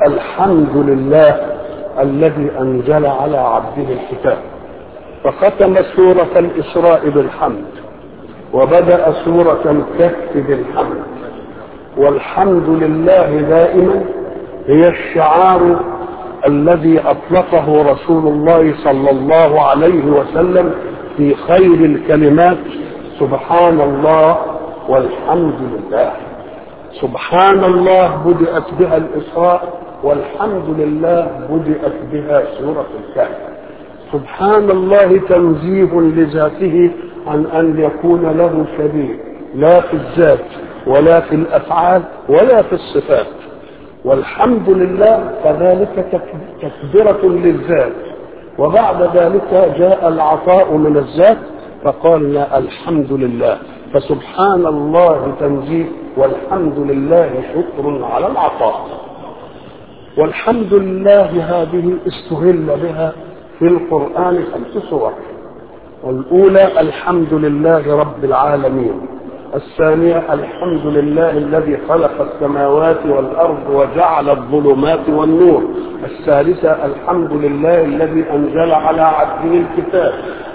الحمد لله الذي أنزل على عبده الكتاب فختم سورة الإسراء بالحمد وبدأ سورة الكهف بالحمد والحمد لله دائما هي الشعار الذي أطلقه رسول الله صلى الله عليه وسلم في خير الكلمات سبحان الله والحمد لله سبحان الله بدأت بها الإسراء والحمد لله بدأت بها سورة الكهف سبحان الله تنزيه لذاته عن أن يكون له شريك لا في الذات ولا في الأفعال ولا في الصفات والحمد لله كذلك تكبرة للذات وبعد ذلك جاء العطاء من الذات فقالنا الحمد لله فسبحان الله تنزيه والحمد لله شكر على العطاء والحمد لله هذه استهل بها في القرآن خمس سور والأولى الحمد لله رب العالمين الثانية الحمد لله الذي خلق السماوات والأرض وجعل الظلمات والنور الثالثة الحمد لله الذي أنزل على عبده الكتاب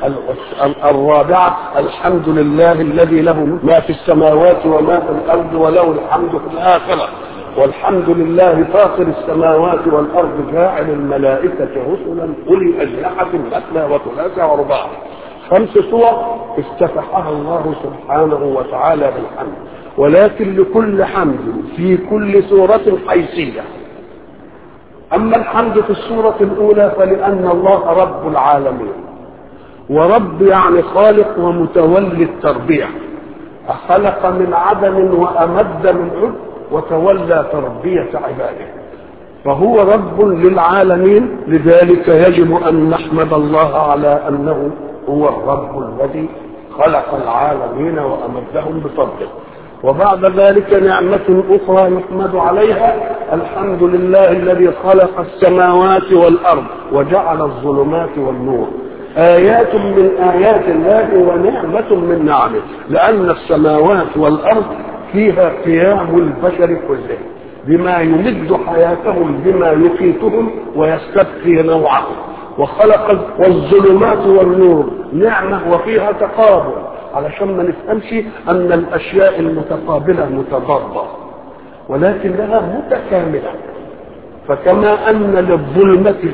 الرابعة الحمد لله الذي له ما في السماوات وما في الأرض وله الحمد في الآخرة والحمد لله فاطر السماوات والأرض جاعل الملائكة رسلا أولي أجنحة مثنى وثلاثة ورباع خمس صور افتتحها الله سبحانه وتعالى بالحمد ولكن لكل حمد في كل سورة حيثية أما الحمد في السورة الأولى فلأن الله رب العالمين ورب يعني خالق ومتولي التربية خلق من عدم وأمد من عد وتولى تربية عباده فهو رب للعالمين لذلك يجب أن نحمد الله على أنه هو الرب الذي خلق العالمين وأمدهم بفضله وبعد ذلك نعمة أخرى يحمد عليها الحمد لله الذي خلق السماوات والأرض وجعل الظلمات والنور آيات من آيات الله ونعمة من نعمه لأن السماوات والأرض فيها قيام البشر كله بما يمد حياتهم بما يقيتهم ويستبقي نوعهم وخلق والظلمات والنور نعمة وفيها تقابل علشان ما نفهمش أن الأشياء المتقابلة متضادة ولكن لها متكاملة فكما أن للظلمة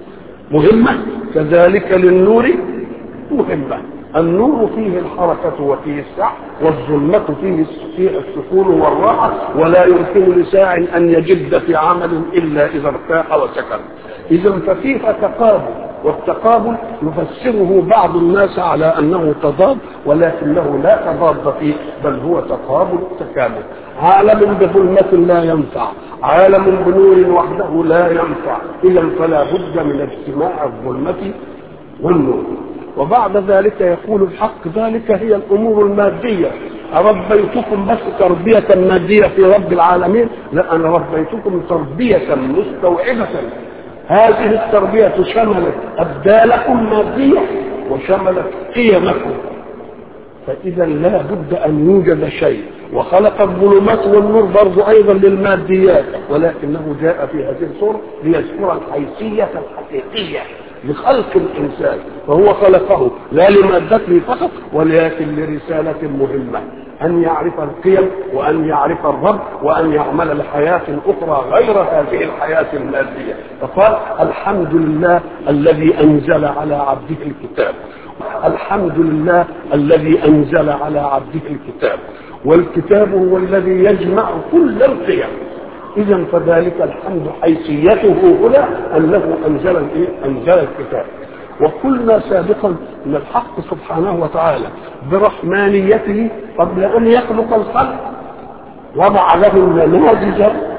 مهمة كذلك للنور مهمة النور فيه الحركة وفيه السعي والظلمة فيه فيه السكون والراحة ولا يمكن لساع أن يجد في عمل إلا إذا ارتاح وسكن إذا ففيها تقابل والتقابل يفسره بعض الناس على أنه تضاد ولكنه لا تضاد فيه بل هو تقابل تكامل عالم بظلمة لا ينفع عالم بنور وحده لا ينفع إذا فلا بد من اجتماع الظلمة والنور وبعد ذلك يقول الحق ذلك هي الامور الماديه اربيتكم بس تربيه ماديه في رب العالمين لا انا ربيتكم تربيه مستوعبه هذه التربيه شملت ابدالكم ماديه وشملت قيمكم فاذا لا بد ان يوجد شيء وخلق الظلمات والنور برضو ايضا للماديات ولكنه جاء في هذه الصوره ليذكر الحيثيه الحقيقيه لخلق الانسان فهو خلقه لا لمادته فقط ولكن لرساله مهمه ان يعرف القيم وان يعرف الرب وان يعمل لحياه اخرى غير هذه الحياه الماديه فقال الحمد لله الذي انزل على عبده الكتاب الحمد لله الذي انزل على عبده الكتاب والكتاب هو الذي يجمع كل القيم اذا فذلك الحمد حيثيته هنا انه انزل الايه؟ انزل الكتاب وقلنا سابقا ان الحق سبحانه وتعالى برحمانيته قبل ان يخلق الخلق وضع له النماذج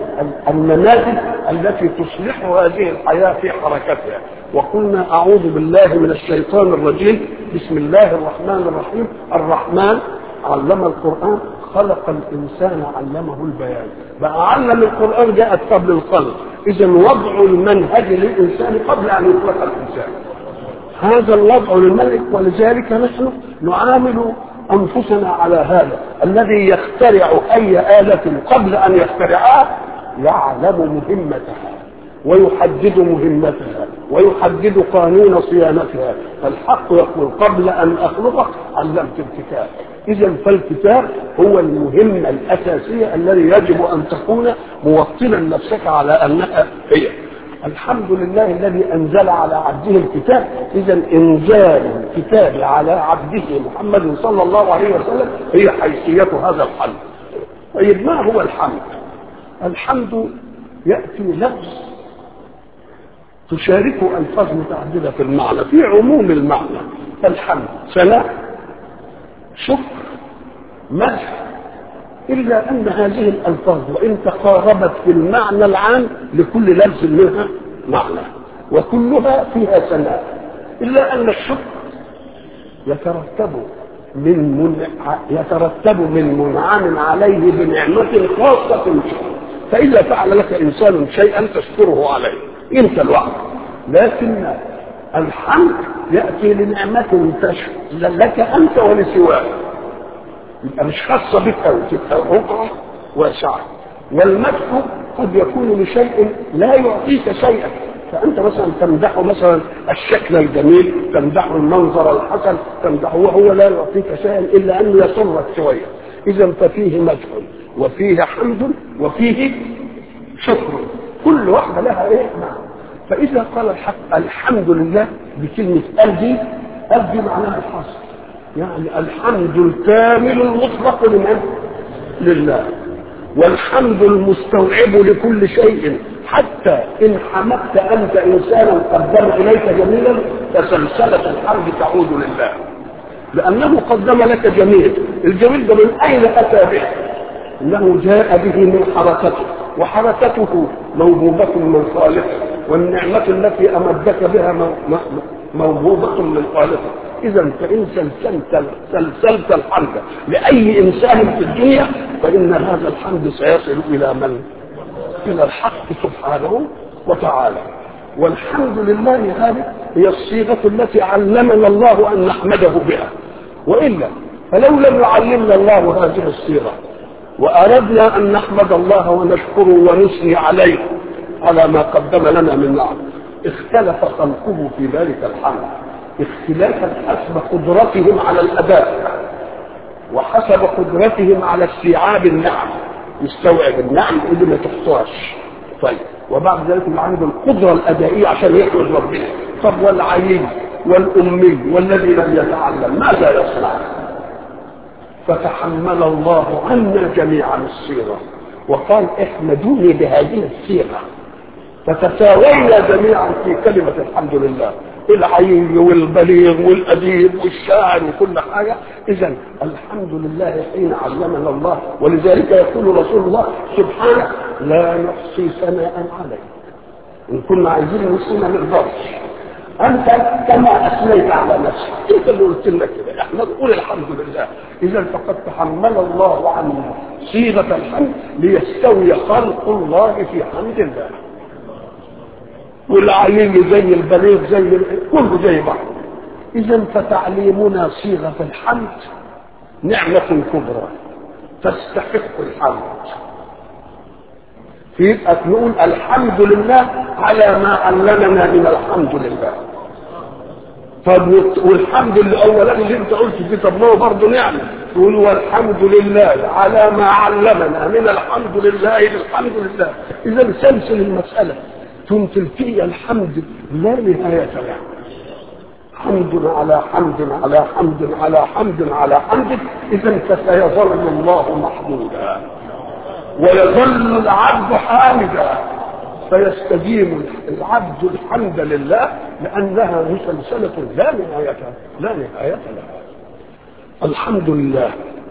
النماذج التي تصلح هذه الحياه في حركتها وقلنا اعوذ بالله من الشيطان الرجيم بسم الله الرحمن الرحيم الرحمن علم القران خلق الانسان علمه البيان بقى علم القران جاءت قبل الخلق اذا وضع المنهج للانسان قبل ان يخلق الانسان هذا الوضع للملك ولذلك نحن نعامل انفسنا على هذا الذي يخترع اي اله قبل ان يخترعها يعلم مهمتها ويحدد مهمتها ويحدد قانون صيانتها فالحق يقول قبل ان اخلقك علمت الكتاب اذا فالكتاب هو المهمه الاساسيه الذي يجب ان تكون موطنا نفسك على انها هي الحمد لله الذي انزل على عبده الكتاب اذا انزال الكتاب على عبده محمد صلى الله عليه وسلم هي حيثيه هذا الحمد طيب ما هو الحمد الحمد ياتي لفظ تشاركه الفاظ متعدده في المعنى في عموم المعنى الحمد ثناء شكر مدح الا ان هذه الالفاظ وان تقاربت في المعنى العام لكل لفظ منها معنى وكلها فيها ثناء الا ان الشكر يترتب من من يترتب من منعم عليه بنعمة خاصة فإذا فعل لك إنسان شيئا تشكره عليه أنت لوحدك لكن الحمد يأتي لنعمة لك أنت ولسواك يبقى مش خاصة بك أو تبقى رقعة واسعة والمدح قد يكون لشيء لا يعطيك شيئا فأنت مثلا تمدحه مثلا الشكل الجميل تمدحه المنظر الحسن تمدحه وهو لا يعطيك شيئا إلا أنه يسرك شوية إذا ففيه مدح وفيه حمد وفيه شكر كل واحدة لها إيه معنى فإذا قال الحق الحمد لله بكلمة قلبي قلبي معناها الحصر يعني الحمد الكامل المطلق لمن؟ لله والحمد المستوعب لكل شيء حتى إن حمدت أنت إنسانا قدم إليك جميلا فسلسلة الحمد تعود لله لأنه قدم لك جميل الجميل ده من أين أتى به إنه جاء به من حركته وحركته موهوبة من خالقه والنعمة التي أمدك بها موهوبة من خالقه إذا فإن سلسلت سلسلت الحمد لأي إنسان في الدنيا فإن هذا الحمد سيصل إلى من؟ إلى الحق سبحانه وتعالى والحمد لله هذه هي الصيغة التي علمنا الله أن نحمده بها وإلا فلو لم يعلمنا الله هذه الصيغة وأردنا أن نحمد الله ونشكره ونثني عليه على ما قدم لنا من نعم اختلف خلقه في ذلك الحمد اختلافا حسب قدرتهم على الأداء وحسب قدرتهم على استيعاب النعم يستوعب النعم اللي ما تحصاش طيب وبعد ذلك اللي عنده القدرة الأدائية عشان يحمد ربنا طب والعيين والأمي والذي لم يتعلم ماذا يصنع فتحمل الله عنا جميعا الصيغة وقال احمدوني بهذه الصيغة فتساوينا جميعا في كلمة الحمد لله العيي والبليغ والأديب والشاعر وكل حاجة إذا الحمد لله حين علمنا الله ولذلك يقول رسول الله سبحانه لا نحصي ثناء عليك إن كنا عايزين نحصي ما نقدرش أنت كما أثنيت على نفسك أنت اللي قلت لنا كده احنا نقول الحمد لله إذا فقد تحمل الله عنا صيغة الحمد ليستوي خلق الله في حمد الله والعليم زي البليغ زي كله زي بعض اذا فتعليمنا صيغه الحمد نعمه كبرى تستحق الحمد يبقى نقول الحمد لله على ما علمنا من الحمد لله طب والحمد لله اولا اللي انت قلت فيه طب ما هو برضه نعمه تقول والحمد لله على ما علمنا من الحمد لله للحمد لله اذا سلسل المساله تمثل في الحمد لا نهاية له حمد على حمد على حمد على حمد على حمد إذا فسيظل الله محمودا ويظل العبد حامدا فيستديم العبد الحمد لله لأنها مسلسلة لا نهاية لا نهاية لها الحمد لله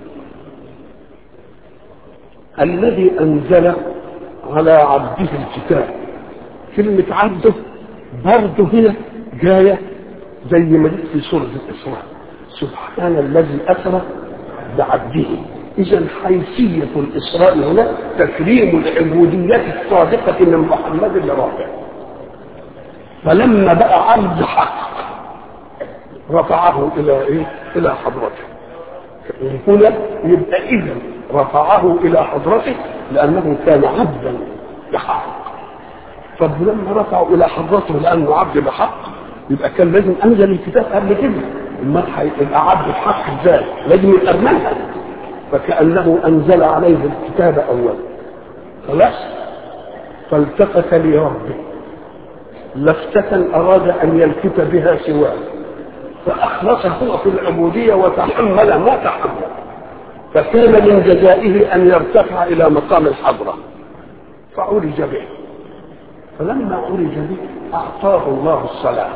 الذي أنزل على عبده الكتاب كلمة عبده برضه هنا جاية زي ما جت في سورة الإسراء سبحان الذي أسرى بعبده إذا حيثية الإسراء هنا تكريم العبودية الصادقة من محمد لربه فلما بقى عبد حق رفعه إلى إيه؟ إلى حضرته هنا يبقى إذا رفعه إلى حضرته لأنه كان عبدا بحق طب لما رفعوا الى حضرته لانه عبد بحق يبقى كان لازم انزل الكتاب قبل كده امال هيبقى عبد بحق ازاي؟ لازم يتأملها فكأنه انزل عليه الكتاب اولا خلاص فالتفت لربه لفتة أراد أن يلفت بها سواه فأخلص هو في العبودية وتحمل ما تحمل فكان من جزائه أن يرتفع إلى مقام الحضرة فعرج به فلما عرج به أعطاه الله الصلاة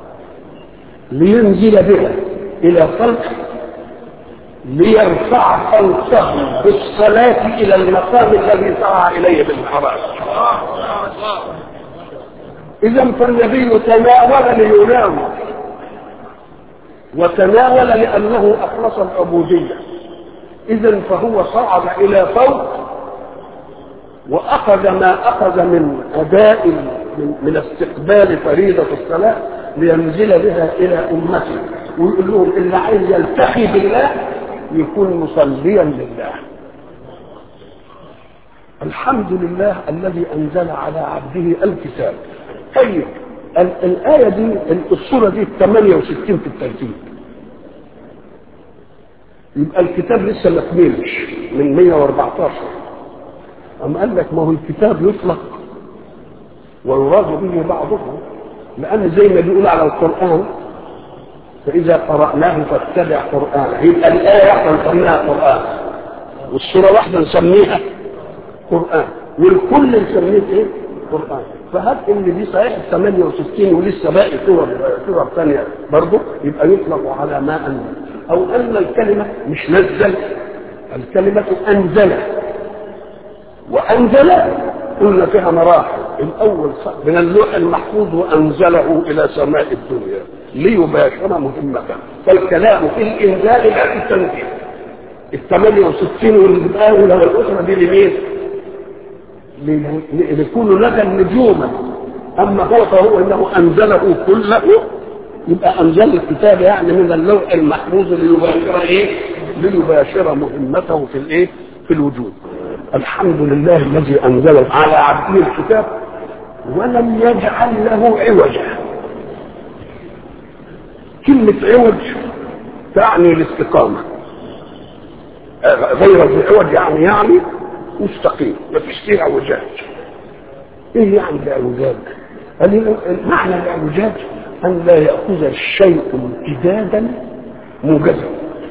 لينزل بها إلى خلقه ليرفع خلقه بالصلاة إلى المقام الذي سعى إليه بالحرام إذا فالنبي تناول لينام وتناول لأنه أخلص العبودية إذا فهو صعد إلى فوق وأخذ ما أخذ من أداء من, من استقبال فريضة الصلاة لينزل بها إلى أمته ويقول لهم اللي عايز يلتقي بالله يكون مصليا لله الحمد لله الذي أنزل على عبده الكتاب طيب الآية دي السورة دي 68 في الترتيب يبقى الكتاب لسه ما كملش من 114 أم قال لك ما هو الكتاب يطلق ويراد به بعضه لأن زي ما بيقول على القرآن فإذا قرأناه فاتبع قرآنه يبقى الآية واحدة نسميها قرآن والسورة واحدة نسميها قرآن والكل نسميه إيه؟ قرآن فهب ان دي صحيح 68 ولسه باقي صور صور ثانيه برضه يبقى يطلق على ما انزل او ان الكلمه مش نزل الكلمه انزل وانزل قلنا فيها مراحل الاول من اللوح المحفوظ وانزله الى سماء الدنيا ليباشر مهمته فالكلام في الانزال لا في التنزيل ال 68 والاولى والاسره دي لمين؟ ليكون لك نجوما اما هو فهو انه انزله كله يبقى انزل الكتاب يعني من اللوح المحفوظ ليباشر ايه؟ ليباشر مهمته في الايه؟ في الوجود. الحمد لله الذي انزل على عبده الكتاب ولم يجعل له عوجا. كلمة عوج تعني الاستقامة. غير ذي عوج يعني يعني مستقيم مفيش فيه اعوجاج ايه يعني الاعوجاج قال معنى الاعوجاج ان لا ياخذ الشيء امتدادا موجزا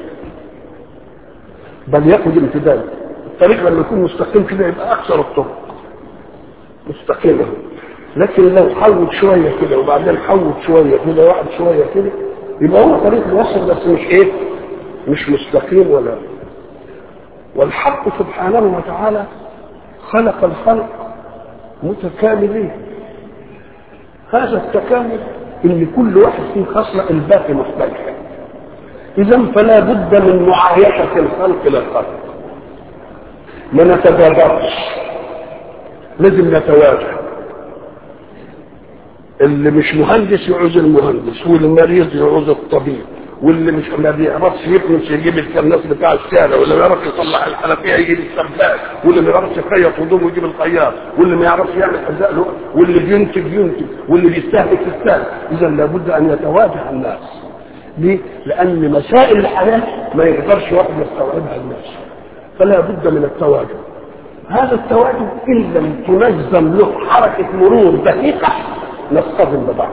بل ياخذ امتدادا الطريق لما يكون مستقيم كده يبقى اكثر الطرق مستقيمة لكن لو حوت شوية كده وبعدين حوت شوية كده واحد شوية كده يبقى هو طريق موصل بس مش ايه مش مستقيم ولا والحق سبحانه وتعالى خلق الخلق متكاملين هذا التكامل ان كل واحد فيه خصلة الباقي مختلفة اذا فلا بد من معايشة الخلق للخلق ما نتجاوزش لازم نتواجه اللي مش مهندس يعوز المهندس والمريض يعوز الطبيب واللي مش ما بيعرفش يكنس يجيب الكناس بتاع الشارع واللي ما يعرفش يصلح الحنفيه يجيب السباك واللي ما يعرفش يخيط هدومه يجيب الخياط واللي ما يعرفش يعمل حذاء له واللي بينتج ينتج واللي بيستهلك يستهلك اذا لابد ان يتواجه الناس ليه؟ لان مسائل الحياه ما يقدرش واحد يستوعبها الناس فلا بد من التواجد هذا التواجد ان لم تنظم له حركه مرور دقيقه نصطدم ببعض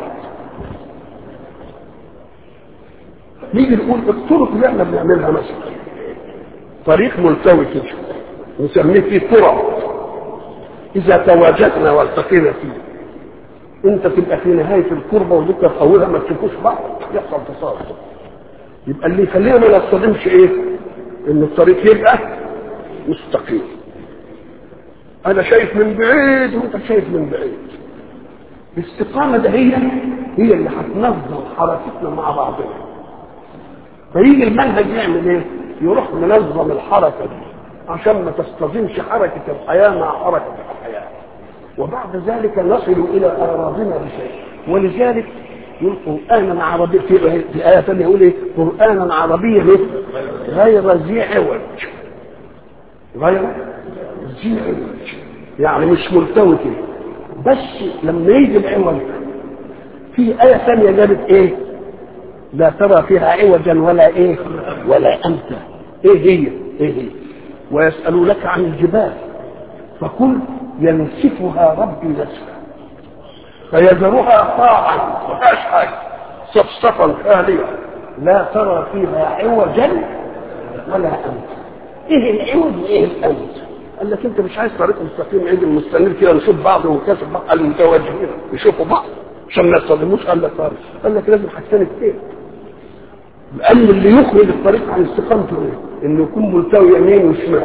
نيجي نقول الطرق اللي احنا بنعملها مثلا طريق ملتوي كده نسميه فيه طرق اذا تواجدنا والتقينا فيه انت تبقى في نهايه الكربه وذكر في اولها ما تشوفوش بعض يحصل تصادم يبقى اللي يخلينا ما نصطدمش ايه؟ ان الطريق يبقى مستقيم انا شايف من بعيد وانت شايف من بعيد الاستقامه ده هي هي اللي هتنظم حركتنا مع بعضنا فيجي المنهج يعمل ايه؟ يروح منظم الحركه دي عشان ما تصطدمش حركه الحياه مع حركه الحياه وبعد ذلك نصل الى اراضينا بشيء ولذلك يقول قرانا عربيا في, في ايه ثانيه يقول ايه؟ قرانا عربيا ايه؟ غير ذي عوج غير ذي عوج يعني مش ملتوي كده بس لما يجي العوج في آية ثانية جابت إيه؟ لا ترى فيها عوجا ولا إيه؟ ولا أمتا إيه هي؟ إيه هي؟ ويسألونك عن الجبال فقل ينسفها ربي نسفا فيذرها قاعا ما فيهاش حاجة صفصفا خالية لا ترى فيها عوجا ولا أمتا إيه العوج وإيه الأمت؟ قال لك أنت مش عايز طريق مستقيم عند المستنير كده نشوف بعض ونكسب بعض المتوجهين يشوفوا بعض عشان ما يصطدموش قال لك طارق قال لك لازم حاجتين اثنين لأن اللي يخرج الطريق عن استقامته ايه؟ انه يكون ملتوي يمين وشمال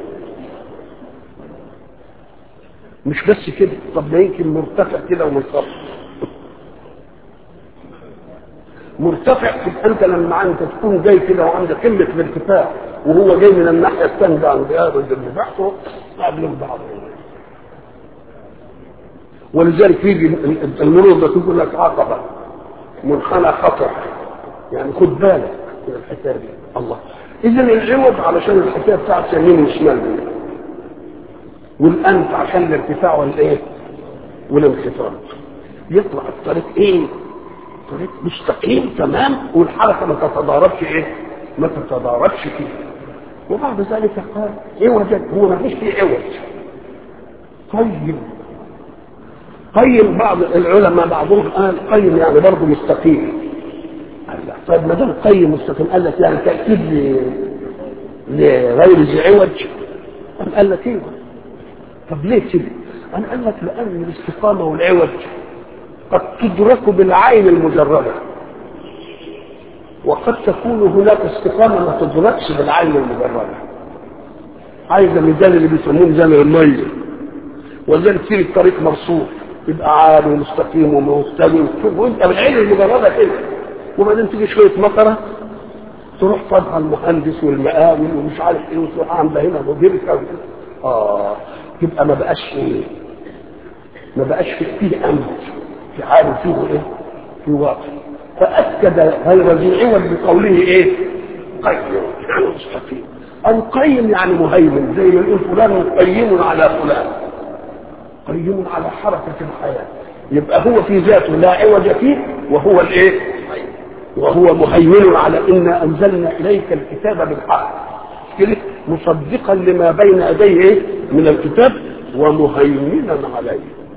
مش بس كده طب ما يمكن مرتفع كده ومنخفض مرتفع تبقى انت لما انت تكون جاي كده وعندك قمه الارتفاع وهو جاي من الناحيه الثانيه عند هذا الارتفاع قابلين بعض ولذلك في المرور ده تقول لك عقبه منحنى خطر يعني خد بالك من الحكايه دي الله اذا العوض علشان الحكايه بتاعت يمين وشمال دي والانف عشان الارتفاع والايه والانخفاض يطلع الطريق ايه طريق مستقيم تمام والحركه ما تتضاربش ايه ما تتضاربش فيه وبعد ذلك قال عوجا هو ما فيش فيه عوج طيب قيم بعض العلماء بعضهم قال قيم يعني برضه مستقيم قال لا طيب ما دام قيم مستقيم قال لك يعني تاكيد لغير ذي عوج قال لك ايوه طب ليه كده؟ انا قال لك لان الاستقامه والعوج قد تدرك بالعين المجرده وقد تكون هناك استقامه ما تدركش بالعين المجرده عايزه ميزان اللي بيسموه ميزان الميه ولذلك تيجي الطريق مرصوف يبقى عالي ومستقيم ومستوي وتشوف وانت بالعين المجرده كده وبعدين تيجي شويه مطره تروح طبعا المهندس والمقاول ومش عارف ايه وتروح عامله هنا وبركه اه يبقى ما بقاش ايه ما بقاش فيه امن في عالم فيه ايه في واقع فاكد غير ذي عوض بقوله ايه قيم يعني مستقيم القيم يعني مهيمن زي ما يقول فلان قيم على فلان قيم على حركة الحياة يبقى هو في ذاته لا عوج فيه وهو الايه وهو مهيمن على إنا أنزلنا إليك الكتاب بالحق كده مصدقا لما بين يديه ايه من الكتاب ومهيمنا عليه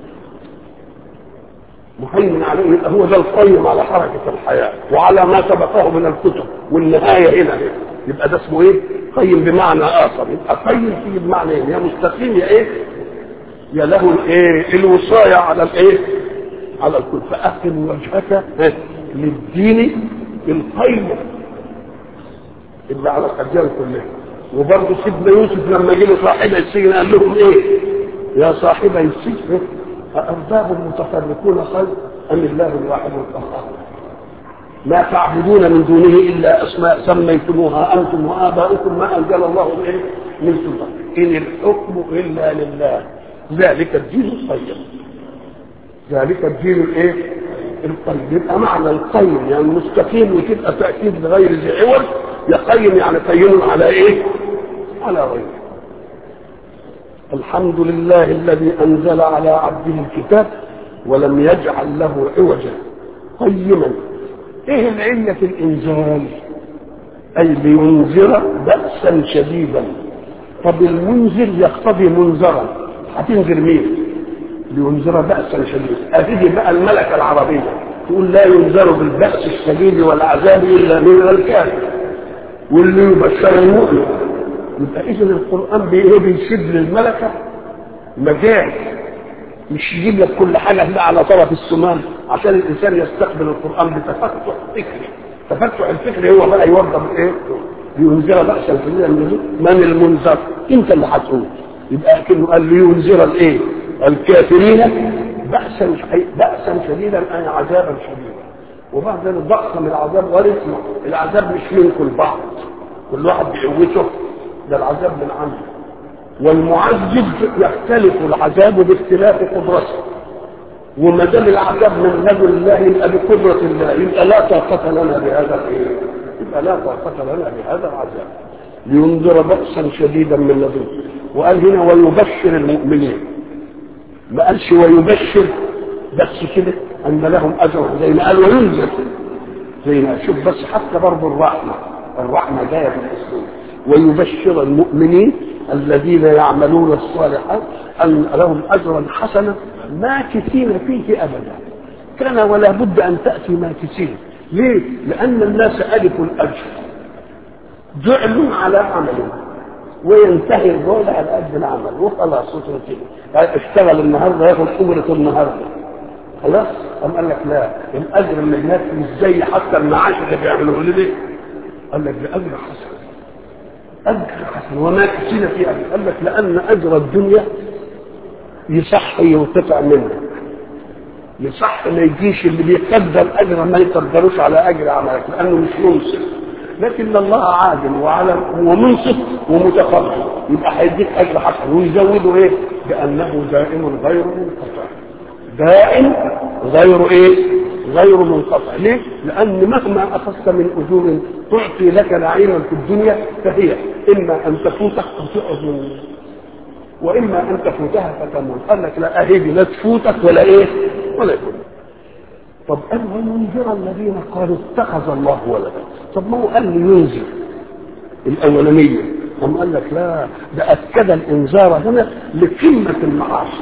مهيمن عليه يبقى هو ده القيم على حركة الحياة وعلى ما سبقه من الكتب والنهاية هنا يبقى ده اسمه ايه قيم بمعنى آخر يبقى قيم فيه بمعنى ايه يا مستقيم يا ايه يا له الايه الوصاية على الايه على الكل فأقم وجهك للدين القيم اللي على الأديان كلها وبرضه سيدنا يوسف لما جه له صاحبه السجن قال لهم ايه يا صاحبي السجن أأرباب متفرقون خير أم الله الواحد القهار ما تعبدون من دونه إلا أسماء سميتموها أنتم وآباؤكم ما أنزل الله به من سلطان إن الحكم إلا لله ذلك الدين القيم ذلك الدين الايه القيم يبقى معنى القيم يعني مستقيم وتبقى تأكيد لغير ذي عوض يقيم يعني قيم على ايه على غيره الحمد لله الذي انزل على عبده الكتاب ولم يجعل له عوجا قيما ايه العله في الانزال اي لينذر باسا شديدا طب المنذر يقتضي منذرا هتنذر مين لينذر باسا شديدا هذه بقى الملكه العربيه تقول لا ينذر بالباس الشديد والعذاب الا من الكافر واللي يبشر المؤمن يبقى اذا القران بايه بيشد للملكه مجال مش يجيب لك كل حاجه بقى على طرف السمان عشان الانسان يستقبل القران بتفتح فكري تفتح الفكري هو بقى يوضح ايه لينذر بأسا شديدا من المنذر انت اللي هتقول يبقى كأنه قال لينذر الايه الكافرين بأسا بأسا شديدا اي عذابا شديدا وبعد ذلك ضخم العذاب ورثنا العذاب مش منكم البعض كل واحد بقوته ده العذاب من عنده والمعذب يختلف العذاب باختلاف قدرته وما دام العذاب من رجل الله يبقى بقدرة الله يبقى لا طاقة لنا بهذا الايه؟ يبقى لا طاقة لنا بهذا العذاب لينذر بأسا شديدا من لدنه وقال هنا ويبشر المؤمنين ما قالش ويبشر بس كده ان لهم اجر زي ما قال وينذر زي ما شوف بس حتى برضه الرحمه الرحمه جايه في الاسلوب ويبشر المؤمنين الذين يعملون الصالحات ان لهم اجرا حسنا ماكثين فيه ابدا كان ولا بد ان تاتي ماكثين ليه؟ لان الناس الفوا الاجر جعلوا على عملهم وينتهي الرول على قد العمل وخلاص كده اشتغل النهارده ياخد اجره النهارده خلاص قام قال لك لا الاجر اللي هناك مش زي حتى المعاش اللي بيعملوه ليه قال لك ده اجر حسن اجر حسن وما كسينا في اجر قال لك لان اجر الدنيا يصح ينقطع منك يصح ما يجيش اللي بيقدر اجر ما يقدروش على اجر عملك لانه مش منصف لكن الله عادل وعلى ومنصف ومتفضل يبقى هيديك اجر حسن ويزوده ايه؟ بانه دائم غير منقطع دائم غير ايه؟ غير منقطع ليه؟ لان مهما اخذت من اجور تعطي لك نعيما في الدنيا فهي اما ان تفوتك او تقعد من واما ان تفوتها فتموت قال لك لا اهدي لا تفوتك ولا ايه؟ ولا يكون طب قال وينذر الذين قالوا اتخذ الله ولدا طب ما هو قال لي ينذر الاولانيه قام قال لك لا ده اكد الانذار هنا لقمه المعاصي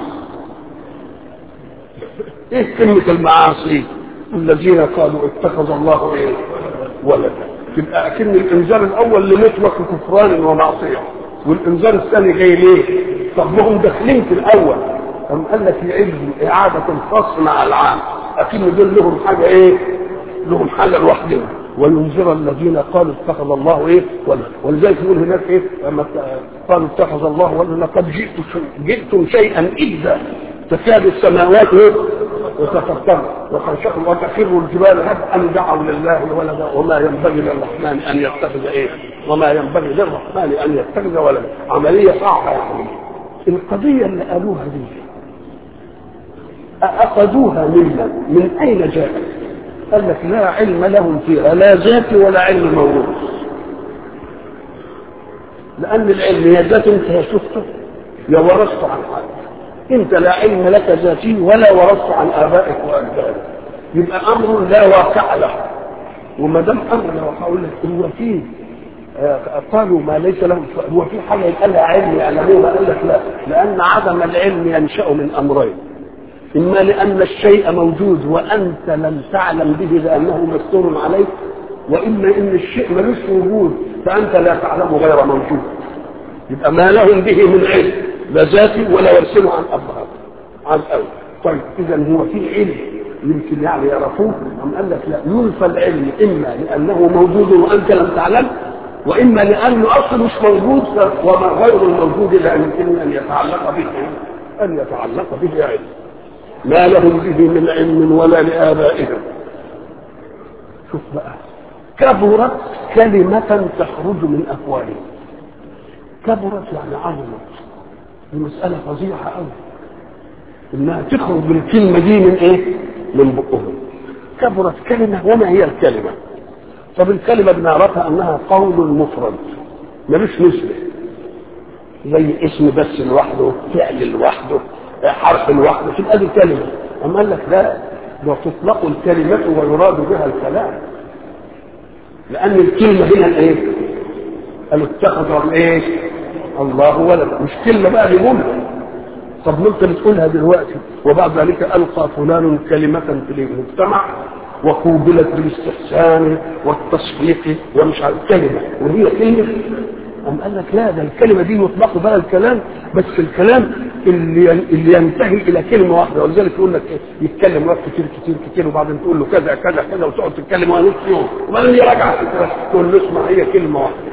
ايه قمه المعاصي الذين قالوا اتخذ الله ايه ولدا تبقى اكن الانذار الاول لمطلق كفران ومعصيه والانذار الثاني جاي ليه طب ما هم داخلين في الاول قام قال لك يعيد اعاده الفصل مع العام اكن دول لهم حاجه ايه لهم حاجه لوحدهم وينذر الذين قالوا اتخذ الله ايه ولد ولذلك يقول هناك ايه لما قالوا اتخذ الله ولد لقد جئتم جئتم شيئا اذا تكاد السماوات ايه وتفطر وتنشق وتخر الجبال هبا دعوا لله ولدا وما ينبغي للرحمن ان يتخذ ايه وما ينبغي للرحمن ان يتخذ ولدا عمليه صعبه يعني القضيه اللي قالوها دي أخذوها ممن من أين جاءت قال لك لا علم لهم فيها لا ذات ولا علم موروث لأن العلم يا ذات أنت شفته يا ورثت عن حد أنت لا علم لك ذاتي ولا ورثت عن آبائك وأجدادك يبقى أمر لا واقع له وما دام أمر لا واقع لك هو فيه قالوا ما ليس لهم هو في حاجه يتقال لها علم يعلموها قال لك لا لان عدم العلم ينشا من امرين إما لأن الشيء موجود وأنت لم تعلم به لأنه مستور عليك وإما إن الشيء ملوش وجود فأنت لا تعلمه غير موجود يبقى ما لهم به من علم لا ذاتي ولا يرسلوا عن أبهات عن أول طيب إذا هو في علم يمكن يعني يعرفوه أم قال لك لا ينفى العلم إما لأنه موجود وأنت لم تعلم وإما لأنه أصلا مش موجود وما غير الموجود لا يمكن أن يتعلق به أن يتعلق به علم ما لهم به من علم ولا لآبائهم شوف بقى كبرت كلمة تخرج من أفواههم كبرت يعني عظمت المسألة فظيعة أوي إنها تخرج بالكلمة دي من إيه؟ من بقهم كبرت كلمة وما هي الكلمة؟ طب الكلمة بنعرفها أنها قول مفرد ملوش نسبة زي اسم بس لوحده فعل لوحده حرف لوحده تبقى دي كلمة أما قال لك لا ده تطلق الكلمة ويراد بها الكلام لأن الكلمة هنا إيه؟ قالوا اتخذ إيه؟ الله ولد مش كلمة بقى بجملة طب ممكن تقولها دلوقتي وبعد ذلك ألقى فلان كلمة في المجتمع وقوبلت بالاستحسان والتصفيق ومش عارف كلمة وهي كلمة أم قال لك لا ده الكلمة دي يطلق بها الكلام بس الكلام اللي اللي ينتهي إلى كلمة واحدة ولذلك يقول لك يتكلم وقت كتير كتير كتير وبعدين تقول له كذا كذا كذا وتقعد تتكلم وهو نص يوم وبعدين يراجع تقول له اسمع هي كلمة واحدة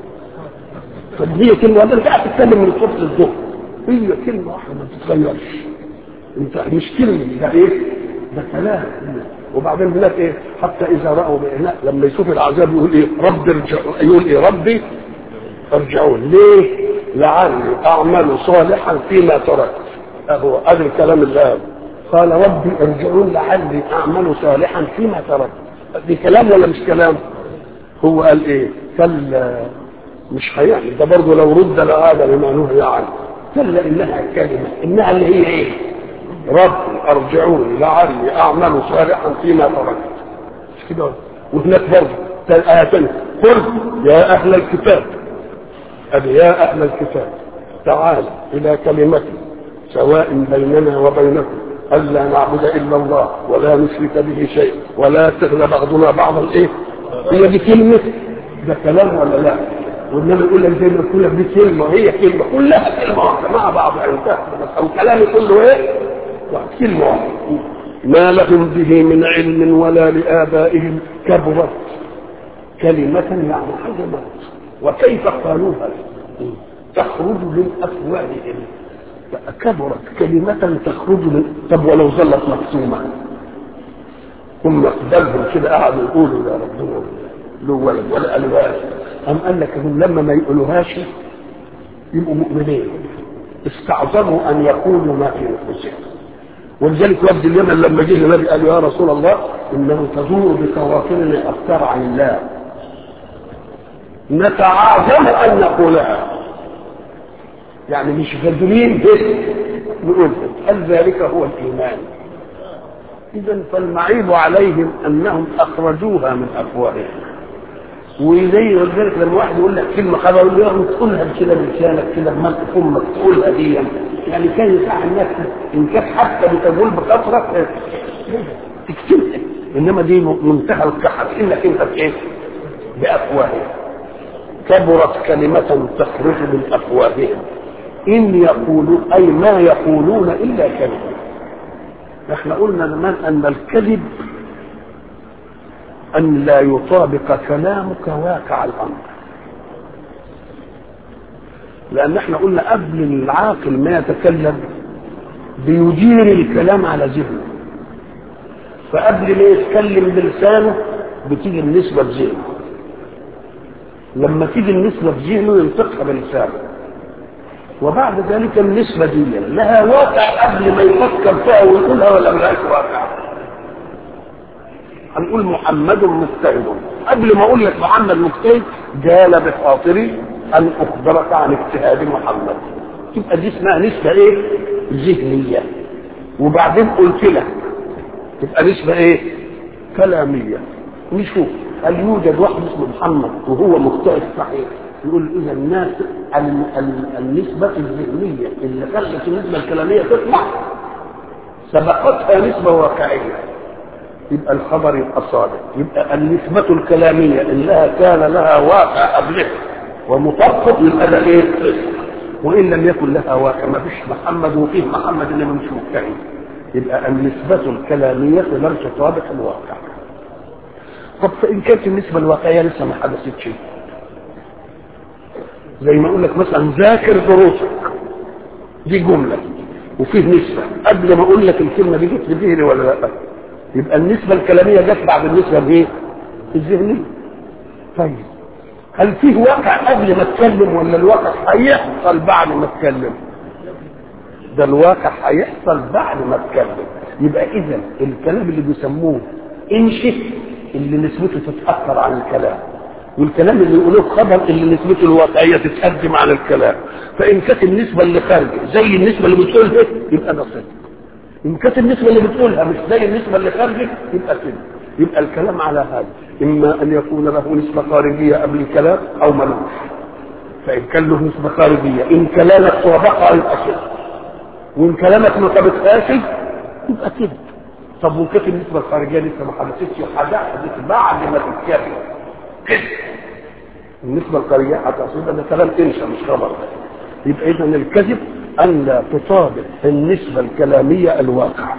طب هي كلمة واحدة انت قاعد تتكلم من الصبح للظهر هي كلمة واحدة ما بتتغيرش انت مش كلمة ده ايه؟ ده كلام وبعدين بيقول لك ايه حتى اذا راوا بإناء لما يشوف العذاب يقول ايه رب ارجع يقول ايه ربي ارجعون ليه لعلي اعمل صالحا فيما تركت اهو هذا الكلام اللي قال قال ربي ارجعون لعلي اعمل صالحا فيما تركت دي كلام ولا مش كلام هو قال ايه كلا مش هيعمل ده برضه لو رد لهذا لما نهي عنه كلا انها كلمه انها اللي هي ايه رب ارجعوني لعلي اعمل صالحا فيما تركت مش كده وهناك برضه آية قل يا أهل الكتاب أبي يا أهل الكتاب تعال إلى كلمة سواء بيننا وبينكم ألا نعبد إلا الله ولا نشرك به شيء ولا يتخذ بعضنا بعضا إيه هي دي كلمة ده كلام ولا لا والنبي يقول لك زي ما يقول لك دي كلمة هي كلمة كلها كلمة واحدة مع بعض انتهى أو كلامي كله إيه كلمة واحدة ما لهم به من علم ولا لآبائهم كبرت كلمة يعني حاجة موت وكيف قالوها تخرج من أفواههم كبرت كلمة تخرج من طب ولو ظلت مكتومة هم قدامهم كده قعدوا يقولوا يا ربنا له ولد ولا قالوهاش أم قال لك هم لما ما يقولوهاش يبقوا مؤمنين استعظموا أن يقولوا ما في نفوسهم ولذلك وفد اليمن لما جه النبي قال يا رسول الله انه تدور بخواطرنا الافكار عن الله نتعاظم ان نقولها يعني مش قادرين بس نقول هل ذلك هو الايمان اذا فالمعيب عليهم انهم اخرجوها من افواههم وزي ذلك لما واحد يقول لك كلمه خبر يقول له تقولها كده بلسانك كده بمنطق امك تقولها دي يعني كان يصح الناس ان كانت حتى بتقول بكثره تكتبها انما دي منتهى الكحر انك انت بايه؟ بافواههم كبرت كلمة تخرج من افواههم ان يقولوا اي ما يقولون الا كذبا احنا قلنا زمان ان الكذب أن لا يطابق كلامك واقع الأمر لأن احنا قلنا قبل العاقل ما يتكلم بيجير الكلام على ذهنه فقبل ما يتكلم بلسانه بتيجي النسبة بذهنه لما تيجي النسبة بذهنه ينطقها بلسانه وبعد ذلك النسبة دي لها واقع قبل ما يفكر فيها ويقولها ولا ملهاش واقع هنقول محمد مجتهد قبل ما اقول لك محمد مجتهد جال بخاطري ان اخبرك عن اجتهاد محمد تبقى دي اسمها نسبه ايه ذهنيه وبعدين قلت لك تبقى نسبه ايه كلاميه نشوف هل يوجد واحد اسمه محمد وهو مجتهد صحيح يقول اذا الناس النسبه الذهنيه اللي خلت النسبه الكلاميه تطلع سبقتها نسبه واقعيه يبقى الخبر يبقى صادق يبقى النسبة الكلامية إنها كان لها واقع قبله ومطبق يبقى ده إيه؟ وإن لم يكن لها واقع ما فيش محمد وفيه محمد اللي مش مجتهد يبقى النسبة الكلامية لم تطابق الواقع طب فإن كانت النسبة الواقعية لسه ما حدثتش زي ما أقول لك مثلا ذاكر دروسك دي جملة وفيه نسبة قبل ما أقول لك الكلمة دي جت في ذهني ولا لا يبقى النسبة الكلامية جت بعد النسبة الايه؟ الذهنية. طيب هل فيه واقع قبل ما اتكلم ولا الواقع هيحصل بعد ما اتكلم؟ ده الواقع هيحصل بعد ما اتكلم. يبقى إذا الكلام اللي بيسموه انشئ اللي نسبته تتأثر عن الكلام. والكلام اللي يقولوه خبر اللي نسبته الواقعية تتقدم عن الكلام. فإن كانت النسبة اللي خارجة زي النسبة اللي بتقولها يبقى ده صدق. ان كانت النسبه اللي بتقولها مش زي النسبه اللي خارجه يبقى كده يبقى الكلام على هذا اما ان يكون له نسبه خارجيه قبل الكلام او ملوش فان كان له نسبه خارجيه ان كلامك طابقها يبقى كده وان كلامك ما طابقهاش يبقى كده طب وكانت النسبه الخارجيه لسه ما حدثتش هتحدث بعد ما تتكلم كده النسبه الخارجيه هتحصل ده كلام انشا مش خبر يبقى اذا الكذب أن لا تطابق النسبة الكلامية الواقع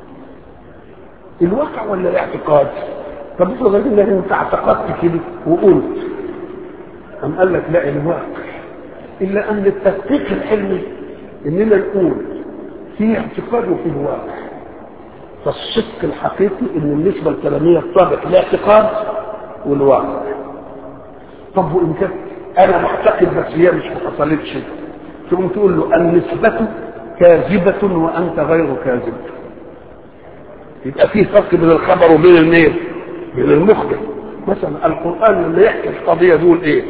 الواقع ولا الاعتقاد طب افرض انك انت اعتقدت كده وقلت أم قال لك لا الواقع إلا أن التدقيق العلمي إننا نقول في اعتقاد وفيه واقع فالصدق الحقيقي إن النسبة الكلامية تطابق الاعتقاد والواقع طب وإن كانت أنا معتقد بس هي مش ما حصلتش تقوم تقول له النسبة كاذبة وأنت غير كاذب يبقى في فرق بين الخبر وبين الميل بين المخبر مثلا القرآن لما يحكي القضية دول إيه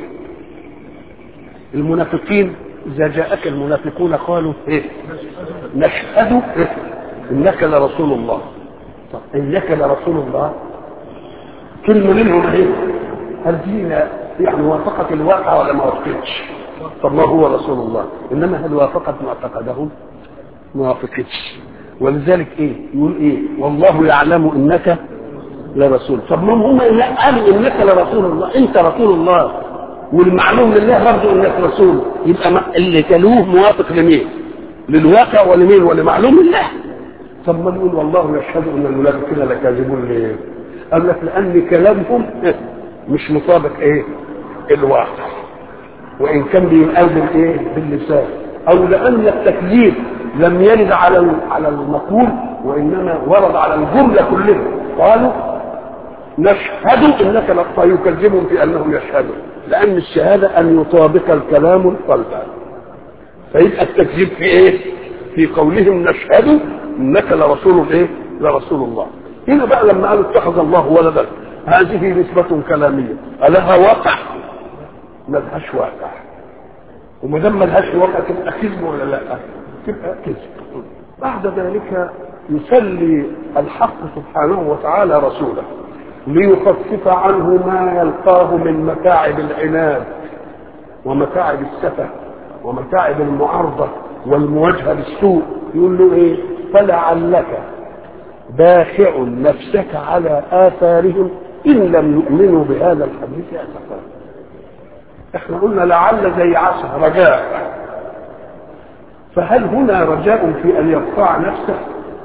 المنافقين إذا جاءك المنافقون قالوا إيه نشهد إيه؟ انك لرسول الله طب انك لرسول الله كلمه منهم ايه هل دي يعني وافقت الواقع ولا ما وافقتش طب ما هو رسول الله انما هل وافقت معتقدهم ما وافقتش ولذلك ايه يقول ايه والله يعلم انك لرسول طب ما هم قالوا انك لرسول الله انت رسول الله والمعلوم لله برضه انك رسول يبقى اللي كلوه موافق لمين للواقع ولمين ولمعلوم الله طب ما نقول والله يشهد ان المنافقين لكاذبون ليه قال لك لان كلامهم مش مطابق ايه الواقع وان كان بينقال بالايه باللسان او لان التكليف لم يرد على على المقول وانما ورد على الجمله كلها قالوا نشهد انك لا فيكذبهم في انهم يشهدون لان الشهاده ان يطابق الكلام القلب فيبقى التكذيب في ايه في قولهم نشهد انك لرسول ايه لرسول الله هنا بقى لما قالوا اتخذ الله ولدا هذه نسبة كلامية ألها واقع؟ ما لهاش واقع وما دام ما لهاش واقع تبقى كذب ولا لا؟ تبقى كذب بعد ذلك يسلي الحق سبحانه وتعالى رسوله ليخفف عنه ما يلقاه من متاعب العناد ومتاعب السفه ومتاعب المعارضه والمواجهه بالسوء يقول له ايه فلعلك باخع نفسك على اثارهم ان لم يؤمنوا بهذا الحديث اسفا احنا قلنا لعل زي عسى رجاء فهل هنا رجاء في ان يرفع نفسه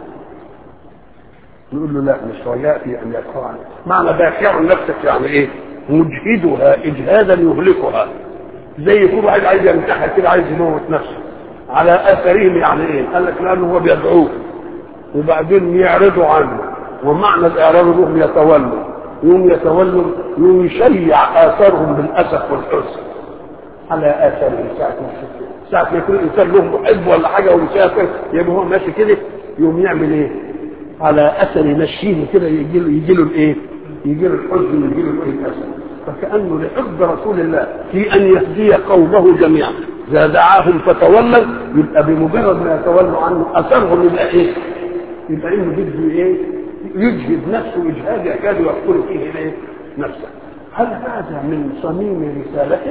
نقول له لا مش رجاء في ان يرفع معنى باخع نفسك يعني ايه مجهدها اجهادا يهلكها زي يكون واحد عايز ينتحر كده عايز يموت نفسه على اثرهم يعني ايه قال لك لانه هو بيدعوه وبعدين يعرضوا عنه ومعنى الاعراض انهم يتولوا يوم يتولوا يوم يشيع اثارهم بالاسف والحزن على اثارهم ساعه ما ساعه ما يكون الانسان له محب ولا حاجه ومسافر يبقى هو ماشي كده يوم يعمل ايه؟ على اثر يمشيه كده يجي له يجي له الايه؟ يجي له الحزن ويجي له الايه الاسف فكانه لحب رسول الله في ان يهدي قومه جميعا اذا دعاهم فتولوا يبقى بمجرد ما يتولوا عنه اثرهم يبقى ايه؟ يبقى انه بده ايه؟ يجهد نفسه اجهاد يكاد يقتل فيه ايه؟ نفسه. هل هذا من صميم رسالته؟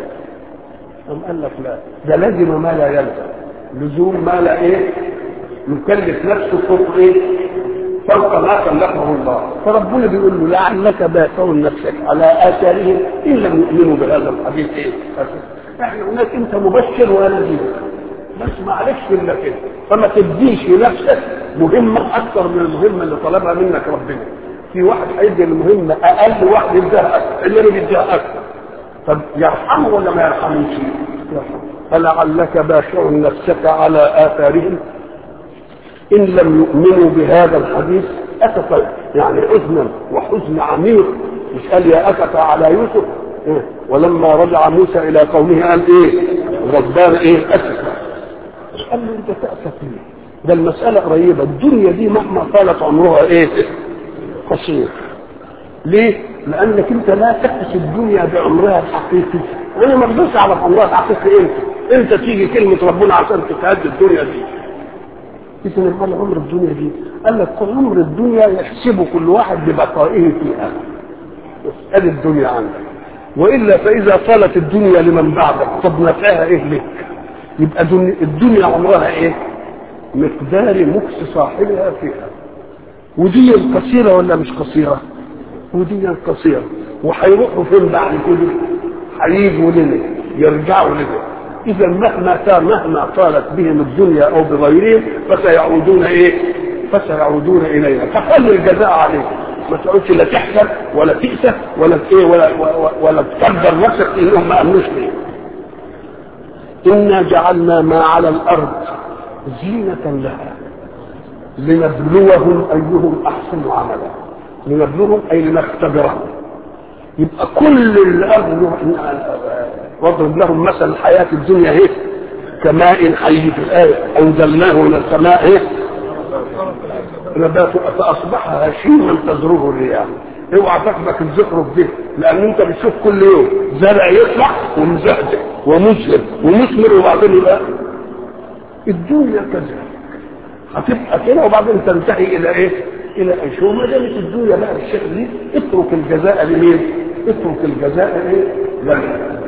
أم قال لك لا ده لازم ما لا يلزم لزوم ما لا ايه؟ يكلف نفسه فوق ايه؟ فوق ما كلفه الله فربنا بيقول له لعلك باخع نفسك على اثارهم ان لم يؤمنوا بهذا الحديث ايه؟ احنا هناك انت مبشر وانا نذير بس معلش الا كده فما تديش لنفسك مهمه اكثر من المهمه اللي طلبها منك ربنا في واحد هيدي المهمه اقل واحد يديها اكثر اللي بيديها اكثر طب يرحمه ولا ما يرحموش؟ يرحمه فلعلك باخع نفسك على اثارهم ان لم يؤمنوا بهذا الحديث اسفا يعني حزنا وحزن عميق مش قال يا اسف على يوسف إيه؟ ولما رجع موسى الى قومه قال ايه غضبان ايه اسفا قال له انت تاسف ليه ده المساله قريبه الدنيا دي مهما طالت عمرها ايه قصير ليه لانك انت لا تقيس الدنيا بعمرها الحقيقي انا ما اقدرش اعرف عمرها الحقيقي امتى امتى تيجي كلمه ربنا عشان تتهد الدنيا دي إذا قال عمر الدنيا دي قال لك عمر الدنيا يحسب كل واحد ببقائه فيها اسأل الدنيا عنك وإلا فإذا طالت الدنيا لمن بعدك طب نفعها إيه لك يبقى الدنيا عمرها إيه مقدار مكس صاحبها فيها ودي قصيرة ولا مش قصيرة ودي قصيرة وهيروحوا فين بعد كده هيجوا لنا يرجعوا لنا اذا مهما كان مهما طالت بهم الدنيا او بغيرهم فسيعودون ايه فسيعودون الينا فخلي الجزاء عليك ما تقعدش لا تحزن ولا تأسف ولا ايه ولا ولا, ولا تقدر نفسك انهم ما امنوش ليه انا جعلنا ما على الارض زينة لها لنبلوهم ايهم احسن عملا لنبلوهم اي لنختبرهم يبقى كل الارض واضرب لهم مثل الحياة الدنيا ايه كماء حي في الآية أنزلناه من السماء ايه نبات فأصبح هشيما تزروه الرياح اوعى تاخدك الزخرف دي لان انت بتشوف كل يوم زرع يطلع ومزهزه ومزهر ومثمر وبعدين يبقى الدنيا كذلك هتبقى كده وبعدين تنتهي الى ايه؟ الى ايش؟ وما دامت الدنيا بقى بالشكل دي اترك الجزاء لمين؟ اترك الجزاء ايه؟ لمن؟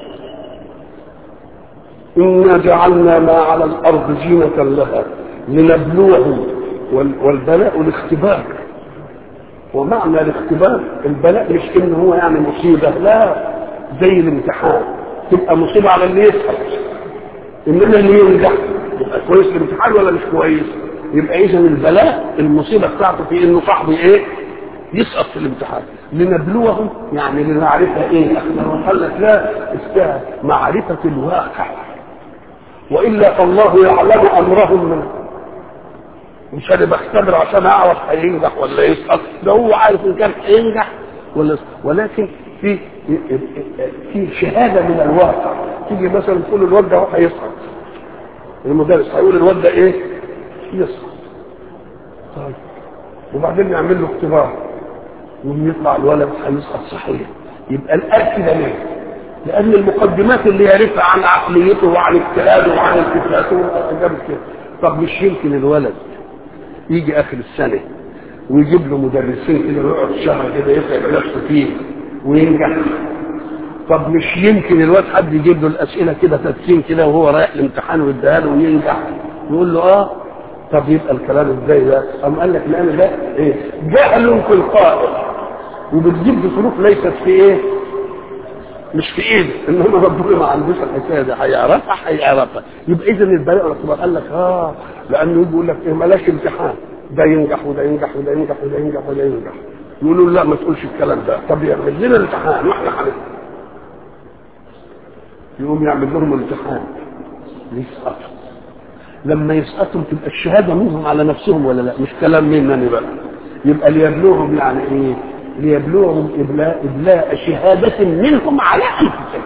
إنا جعلنا ما على الأرض زينة لها لنبلوهم والبلاء الاختبار ومعنى الاختبار البلاء مش إن هو يعني مصيبة لا زي الامتحان تبقى مصيبة على اللي يسقط إنما اللي ينجح يبقى كويس الامتحان ولا مش كويس يبقى إذا البلاء المصيبة بتاعته في إنه صاحبه إيه يسقط في الامتحان لنبلوهم يعني لنعرفها ايه احنا قال لك لا اسمها معرفة الواقع والا فالله يعلم امرهم من مش انا بختبر عشان اعرف هينجح ولا يسقط ده هو عارف ان كان هينجح ولا يسقط ولكن في في شهاده من الواقع تيجي مثلا تقول الواد ده هيسقط المدرس هيقول الواد ده ايه؟ يسقط طيب وبعدين نعمل له اختبار يوم يطلع الولد هيسقط صحيح يبقى الآن كده ليه؟ لأن المقدمات اللي يعرفها عن عقليته وعن اجتهاده وعن التفاته جابت كده طب مش يمكن الولد يجي آخر السنة ويجيب له مدرسين كده ويقعد شهر كده يتعب نفسه فيه وينجح طب مش يمكن الواد حد يجيب له الأسئلة كده تدسين كده وهو رايح الامتحان ويديها له وينجح يقول له اه طب يبقى الكلام ازاي ده؟ قام قال لك لان ده ايه؟ جهل في القائل وبتجيب بظروف ليست في ايه؟ مش في ايده انما ربنا ما عندوش الحكايه دي هيعرفها هيعرفها يبقى اذا البلاء والاختبار قال لك اه لانه يجي يقول لك ايه ملاش امتحان ده ينجح وده ينجح وده ينجح وده ينجح وده ينجح يقولوا لا ما تقولش الكلام ده طب يعمل لنا امتحان واحنا هنسال يقوم يعمل لهم امتحان يسقطوا لما يسقطوا تبقى الشهاده منهم على نفسهم ولا لا مش كلام مني بقى يبقى ليبلوهم يعني ايه ليبلوهم إبلاء, إبلاء شهادة منهم على أنفسهم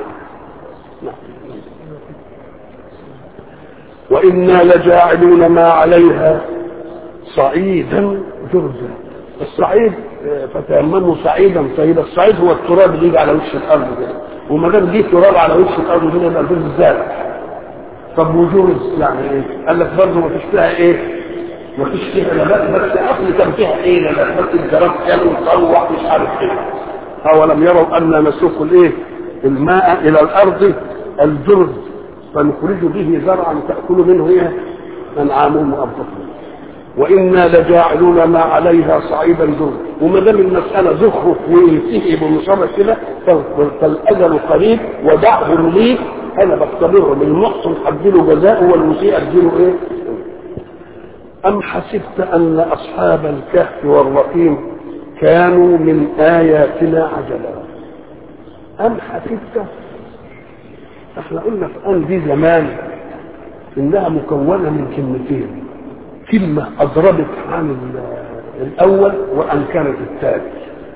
وإنا لجاعلون ما عليها صعيدا جرزا الصعيد فتيمموا صعيدا طيبا الصعيد هو التراب اللي يجي على وش الارض كده وما دام جه تراب على وش الارض كده يبقى الجرز زاد طب وجرز يعني ايه؟ قال لك برضه ما فيش فيها ايه؟ ما فيش فيها نبات بس اصل كان فيها ايه نبات بس الجراد كان وطلع مش عارف ايه اولم يروا انا نسوق الايه؟ الماء الى الارض الجرز فنخرج به زرعا تاكل منه ايه؟ انعامهم وانفسهم وانا لجاعلون ما عليها صعيدا جرزا وما دام المساله زخرف وينتهي بمصابه كده فالاجل قريب ودعهم لي انا بختبرهم المحسن اديله جزاء والمسيء اديله ايه؟ أم حسبت أن أصحاب الكهف والرقيم كانوا من آياتنا عجلا أم حسبت احنا قلنا في أن دي زمان إنها مكونة من كلمتين كلمة أضربت عن الأول وأنكرت الثاني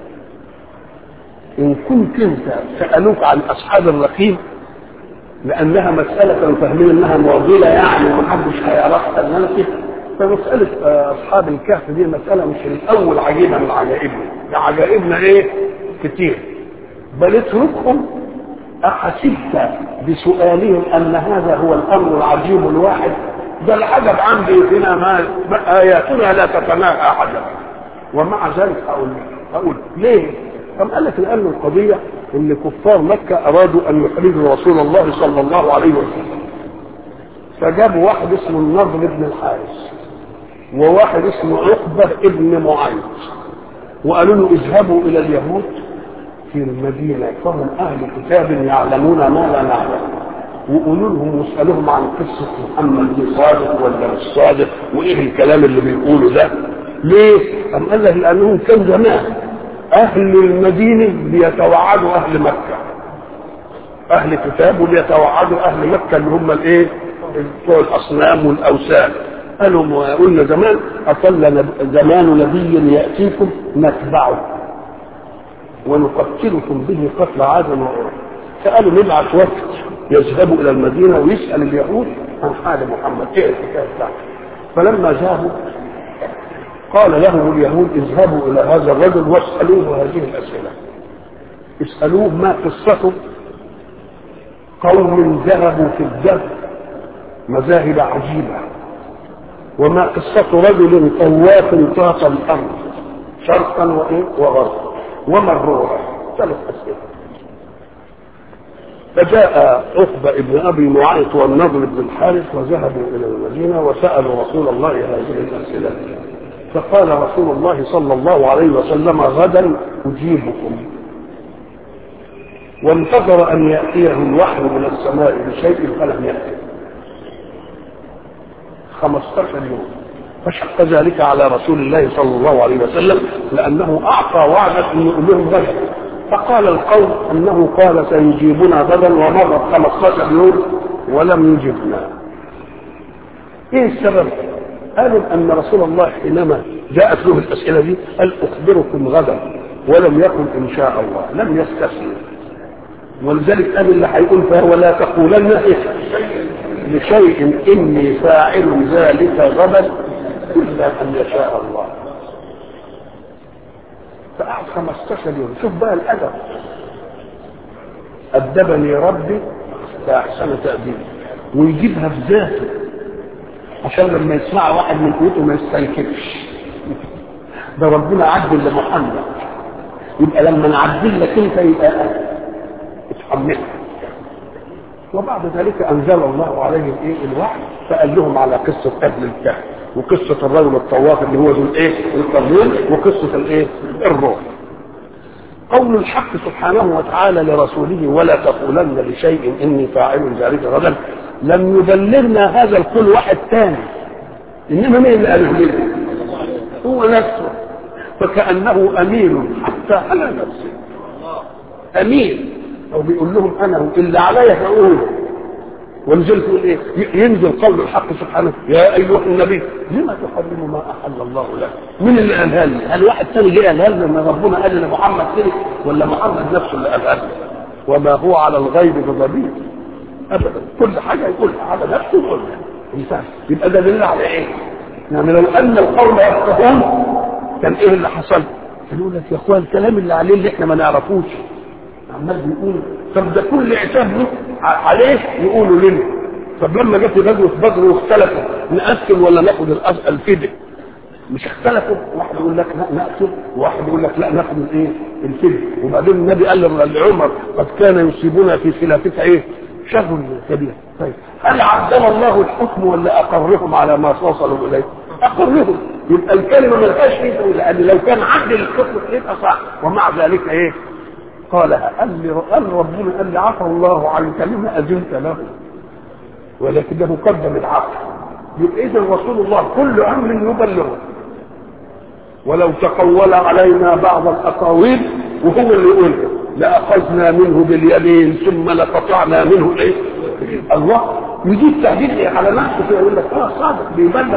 إن كنت أنت سألوك عن أصحاب الرقيم لأنها مسألة فاهمين إنها معضلة يعني ومحدش هيعرفها إنها فمسألة أصحاب الكهف دي مسألة مش الأول عجيبة من عجائبنا ده عجائبنا إيه كتير بل اتركهم أحسبت بسؤالهم أن هذا هو الأمر العجيب الواحد ده العجب عندي فينا ما آياتنا لا تتناهى عجب ومع ذلك أقول أقول ليه؟ أم قال لك لأن القضية إن كفار مكة أرادوا أن يحرجوا رسول الله صلى الله عليه وسلم فجابوا واحد اسمه النضر بن الحارث وواحد اسمه عقبة ابن معيط وقالوا له اذهبوا إلى اليهود في المدينة فهم أهل كتاب يعلمون ما لا نعلم وقولوا لهم واسألوهم عن قصة محمد دي صادق ولا مش صادق وإيه الكلام اللي بيقوله ده ليه؟ أم قال لك لأنهم كان زمان أهل المدينة بيتوعدوا أهل مكة أهل كتاب وبيتوعدوا أهل مكة اللي هم الإيه؟ بتوع الأصنام والأوثان قالوا قلنا زمان أصل زمان نبي يأتيكم نتبعه ونقتلكم به قتل عاد وعرب فقالوا نبعث وفد يذهبوا إلى المدينة ويسأل اليهود عن حال محمد إيه الحكاية بتاعته فلما ذهبوا قال لهم اليهود اذهبوا إلى هذا الرجل واسألوه هذه الأسئلة اسألوه ما قصته قوم ذهبوا في الدهر مذاهب عجيبة وما قصة رجل طواف طاف الأرض شرقا وإيه وغربا وما الروح ثلاث أسئلة فجاء عقبة ابن أبي معيط والنضر بن الحارث وذهبوا إلى المدينة وسألوا رسول الله هذه الأسئلة فقال رسول الله صلى الله عليه وسلم غدا أجيبكم وانتظر أن يأتيه الوحي من السماء بشيء فلم يأتي 15 يوم فشق ذلك على رسول الله صلى الله عليه وسلم لأنه أعطى وعدا أن يقول لهم غدا فقال القوم أنه قال سيجيبنا غدا ومرت 15 يوم ولم يجبنا ايه السبب قالوا ان رسول الله حينما جاءت له الاسئله دي قال اخبركم غدا ولم يقل ان شاء الله لم يستسلم ولذلك قال اللي هيقول فهو لا تقولن إيه لشيء اني فاعل ذلك غدا الا ان يشاء الله فقعد 15 يوم شوف بقى الادب ادبني ربي فاحسن تاديبي ويجيبها في ذاته عشان لما يسمع واحد من قوته ما يستنكفش ده ربنا عدل لمحمد يبقى لما نعدل لك انت يبقى اتحملها وبعد ذلك انزل الله عليهم ايه الوحي فقال لهم على قصه اهل الكهف وقصه الرجل الطواف اللي هو ذو الايه القرنين وقصه الايه الروح قول الحق سبحانه وتعالى لرسوله ولا تقولن لشيء اني فاعل ذلك غدا لم يبلغنا هذا لكل واحد ثاني انما مين اللي قاله لنا هو نفسه فكانه امين حتى على نفسه امين او بيقول لهم انا اللي عليا فاقوله ونزل تقول ايه ينزل قول الحق سبحانه يا ايها النبي لما تحرم ما احل الله لك مين اللي قالها لي هل واحد ثاني جه قالها لي لما ربنا قال لمحمد كده ولا محمد نفسه اللي قالها لي وما هو على الغيب بضبيب ابدا كل حاجه يقولها على نفسه يقولها انسان يبقى ده دليل على ايه؟ يعني لو ان القوم يفقهون كان ايه اللي حصل؟ يقول لك يا اخوان الكلام اللي عليه اللي احنا ما نعرفوش عمال بيقول طب ده كل عتاب له عليه يقولوا لنا طب لما جت غزوه بدر واختلفوا نقتل ولا ناخد الفدية مش اختلفوا واحد يقول لك لا نقتل وواحد يقول لك لا ناخد الايه الفدية وبعدين النبي قال لعمر قد كان يصيبنا في خلافتها ايه شر كبير طيب هل عدل الله الحكم ولا اقرهم على ما وصلوا اليه اقرهم يبقى الكلمه ما لهاش فيه لان لو كان عدل الحكم يبقى صح ومع ذلك ايه قالها قال لي قال ربنا قال لي عفى الله عنك لما اذنت له ولكنه قدم العفو يبقى اذا رسول الله كل امر يبلغه ولو تقول علينا بعض الاقاويل وهو اللي يقولها لاخذنا منه باليمين ثم لقطعنا منه الايه الله يجيب تهديد على نفسه يقول لك اه صادق بيبلغ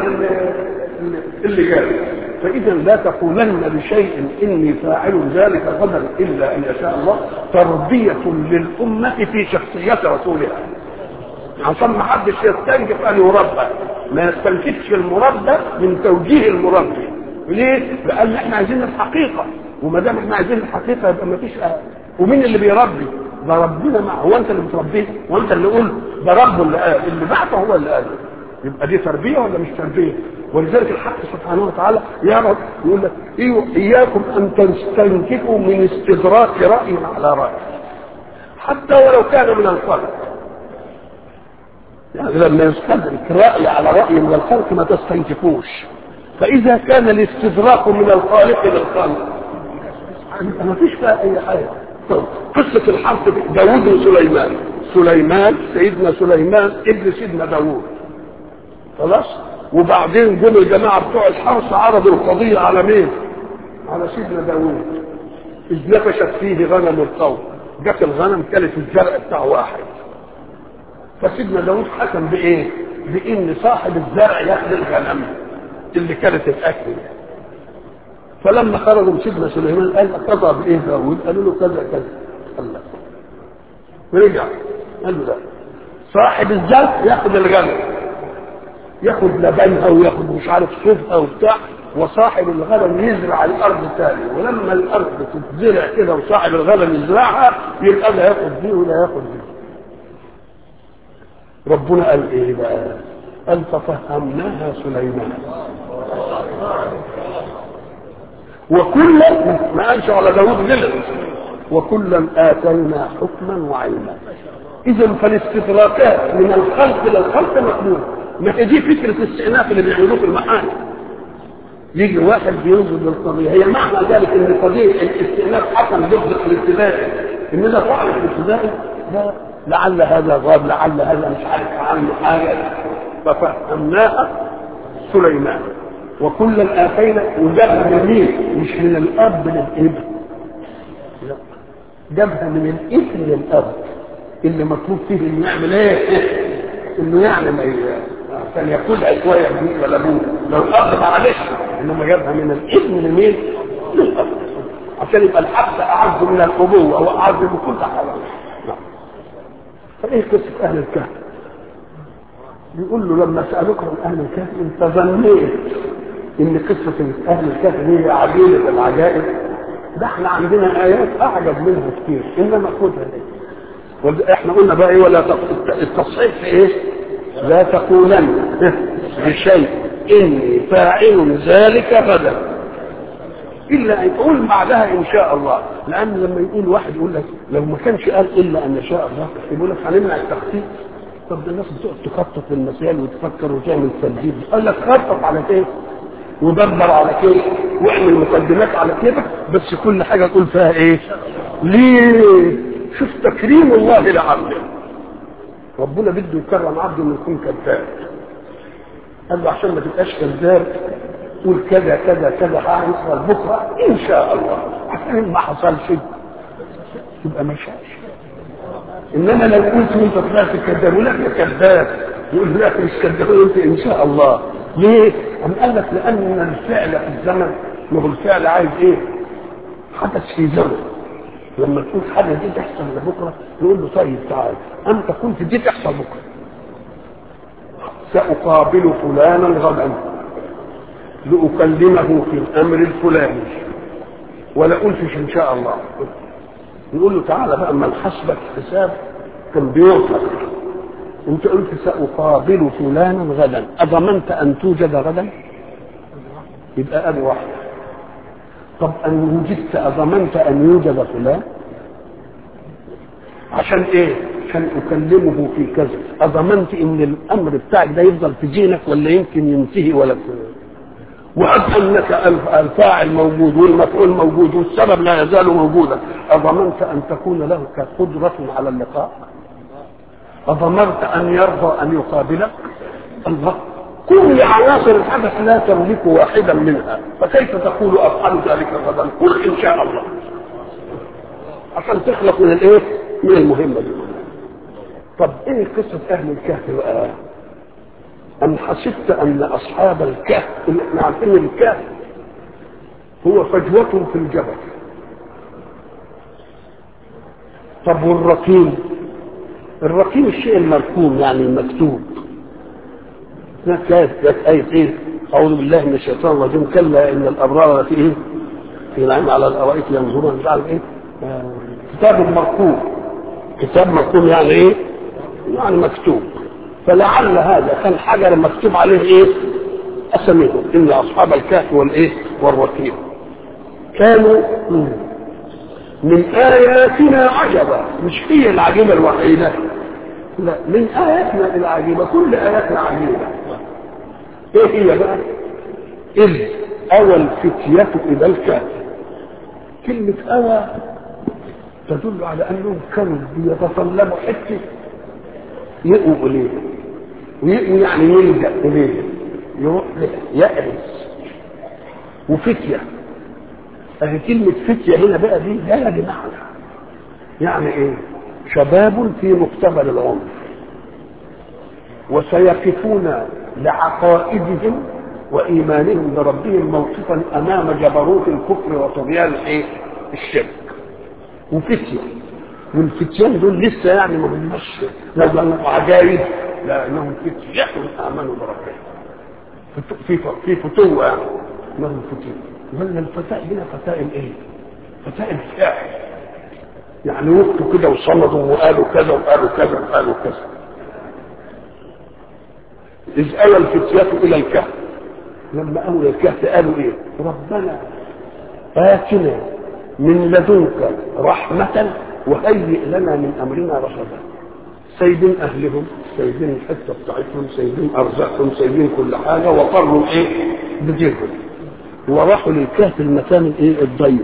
اللي جاي فاذا لا تقولن لشيء اني فاعل ذلك غدا الا ان يشاء الله تربيه للامه في شخصيه رسولها عشان ما حدش يستنكف ان يربى ما يستنكفش المربى من توجيه المربي ليه؟ لان احنا عايزين الحقيقه وما دام احنا عايزين الحقيقه يبقى ما فيش ومين اللي بيربي؟ ده ربنا مع هو انت اللي بتربيه وانت اللي قلت ده ربه اللي قال اللي بعته هو اللي قال يبقى دي تربيه ولا مش تربيه؟ ولذلك الحق سبحانه وتعالى يعرض يقول لك اياكم ان تستنكفوا من استدراك راي على راي حتى ولو كان من الخلق يعني لما يستدرك راي على راي من الخلق ما تستنكفوش فاذا كان الاستدراك من الخالق للخلق ما فيش فيها اي حاجه قصه الحرب داوود وسليمان سليمان سيدنا سليمان ابن سيدنا داوود خلاص وبعدين جم الجماعه بتوع الحرس عرضوا القضيه على مين؟ على سيدنا داوود اذ نفشت فيه غنم القوم جت الغنم كلت الزرع بتاع واحد فسيدنا داوود حكم بايه؟ بان صاحب الزرع ياخذ الغنم اللي كانت الاكل فلما خرجوا سيدنا سليمان قال قضى بايه داوود؟ قالوا له كذا كذا قال لا ورجع قال له لا صاحب الزرع ياخذ الغنم ياخد لبنها وياخد مش عارف صوفها وبتاع وصاحب الغنم يزرع الارض تاني ولما الارض تتزرع كده وصاحب الغنم يزرعها يبقى لا ياخد دي ولا ياخد دي ربنا قال ايه بقى قال ففهمناها سليمان وكلا ما قالش على داوود غلط وكلا اتينا حكما وعلما اذا فالاستدراكات من الخلق الى الخلق مقبوله ما هي دي فكره الاستئناف اللي بيعملوه في المحاكم يجي واحد بينظر للقضيه هي معنى ذلك ان قضيه الاستئناف حكم ضد الابتدائي ان ده فعل الابتدائي لا لعل هذا غاب لعل هذا مش عارف عنه حاجه ففهمناها سليمان وكلا اتينا وجابها من مين؟ مش من الاب للابن لا جابها من الابن للاب اللي مطلوب فيه انه يعمل ايه؟ انه يعني ما عشان ياكلها شويه ابنه ولا ابوه لو الاب معلش انما جابها من الابن لمين؟ للاب عشان يبقى الحق اعز من الابوه واعز من كل حاجه فايه قصه اهل الكهف؟ بيقول له لما سالوك عن اهل الكهف انت ظنيت ان قصه اهل الكهف دي عجيبه العجائب ده احنا عندنا ايات اعجب منها كتير انما خدها ليه احنا قلنا بقى ايه ولا التصحيح في ايه لا تقولن لشيء اني فاعل ذلك غدا الا ان تقول بعدها ان شاء الله لان لما يقول واحد يقول لك لو ما كانش قال الا ان شاء الله يقول لك هنمنع التخطيط طب ده الناس بتقعد تخطط للمسائل وتفكر وتعمل تسجيل قال لك خطط على كيف ودبر على كيف واعمل مقدمات على كيفك بس كل حاجه تقول فيها ايه ليه شوف تكريم الله لعبده ربنا بده يكرم عبده انه يكون كذاب قال له عشان ما تبقاش كذاب قول كذا كذا كذا هيحصل بكره ان شاء الله عشان ما حصلش يبقى ما شاءش انما لو قلت وانت طلعت كذاب ولا يا كذاب يقول لا مش كذاب انت ان شاء الله ليه؟ أم قال لك لأن الفعل في الزمن ما هو الفعل عايز إيه؟ حدث في زمن لما تكون حاجة دي تحصل لبكرة نقول له طيب تعال أنت كنت دي تحصل بكرة سأقابل فلانا غدا لأكلمه في الأمر الفلاني ولا قلتش إن شاء الله نقول له تعالى بقى أما نحاسبك حساب كان بيوصل انت قلت سأقابل فلانا غدا أضمنت أن توجد غدا يبقى أبي واحدة طب أن وجدت أضمنت أن يوجد فلان عشان إيه عشان أكلمه في كذا أضمنت إن الأمر بتاعك ده يفضل في دينك ولا يمكن ينتهي ولا وأب أنك الفاعل موجود والمفعول موجود والسبب لا يزال موجودا أضمنت أن تكون له قدرة على اللقاء أضمرت أن يرضى أن يقابلك الله كل عناصر الحدث لا تملك واحدا منها فكيف تقول أفعل ذلك غدا قل إن شاء الله عشان تخلق من الإيه من المهمة دي طب إيه قصة أهل الكهف بقى أم حسبت أن أصحاب الكهف اللي احنا عارفين الكهف هو فجوة في الجبل طب والرقيم الرقيم الشيء المركوم يعني المكتوب كانت كانت آية إيه؟ أعوذ بالله من الشيطان الرجيم كلا إن الأبرار في إيه؟ في نعيم على الأرائك ينظرون مش عارف إيه؟ آه. كتاب مركوم كتاب مركوم يعني إيه؟ يعني مكتوب فلعل هذا كان حجر مكتوب عليه إيه؟ أسميهم إن أصحاب الكهف والإيه؟ والرقيم كانوا من آياتنا عجبا مش هي العجيبة الوحيدة لا من آياتنا العجيبة كل آياتنا عجيبة إيه هي بقى؟ إذ أوى الفتية إلى الكهف كلمة أوى تدل على أنهم كانوا بيتطلبوا حتة يقوا إليه ويقوا يعني يلجأ إليه يروح يأرز وفتية أهي كلمة فتية هنا بقى دي جاية بمعنى يعني إيه؟ شباب في مقتبل العمر وسيقفون لعقائدهم وإيمانهم بربهم موقفا أمام جبروت الكفر وطغيان إيه؟ الشرك وفتية والفتيان دول لسه يعني ما هماش لا عجائب لأنهم فتية آمنوا بربهم في في فتوة يعني انهم فتية ولا الفتاة هنا فتاة الايه؟ فتاة الفعل يعني وقتوا كده وصمدوا وقالوا كذا وقالوا كذا وقالوا كذا إذ أوى الفتية إلى الكهف لما أوى الكهف قالوا إيه ربنا آتنا من لدنك رحمة وهيئ لنا من أمرنا رشدا سايبين أهلهم سايبين الحتة بتاعتهم سايبين أرزاقهم سايبين كل حاجة وقروا إيه بدينهم وراحوا للكهف المكان الإيه الضيق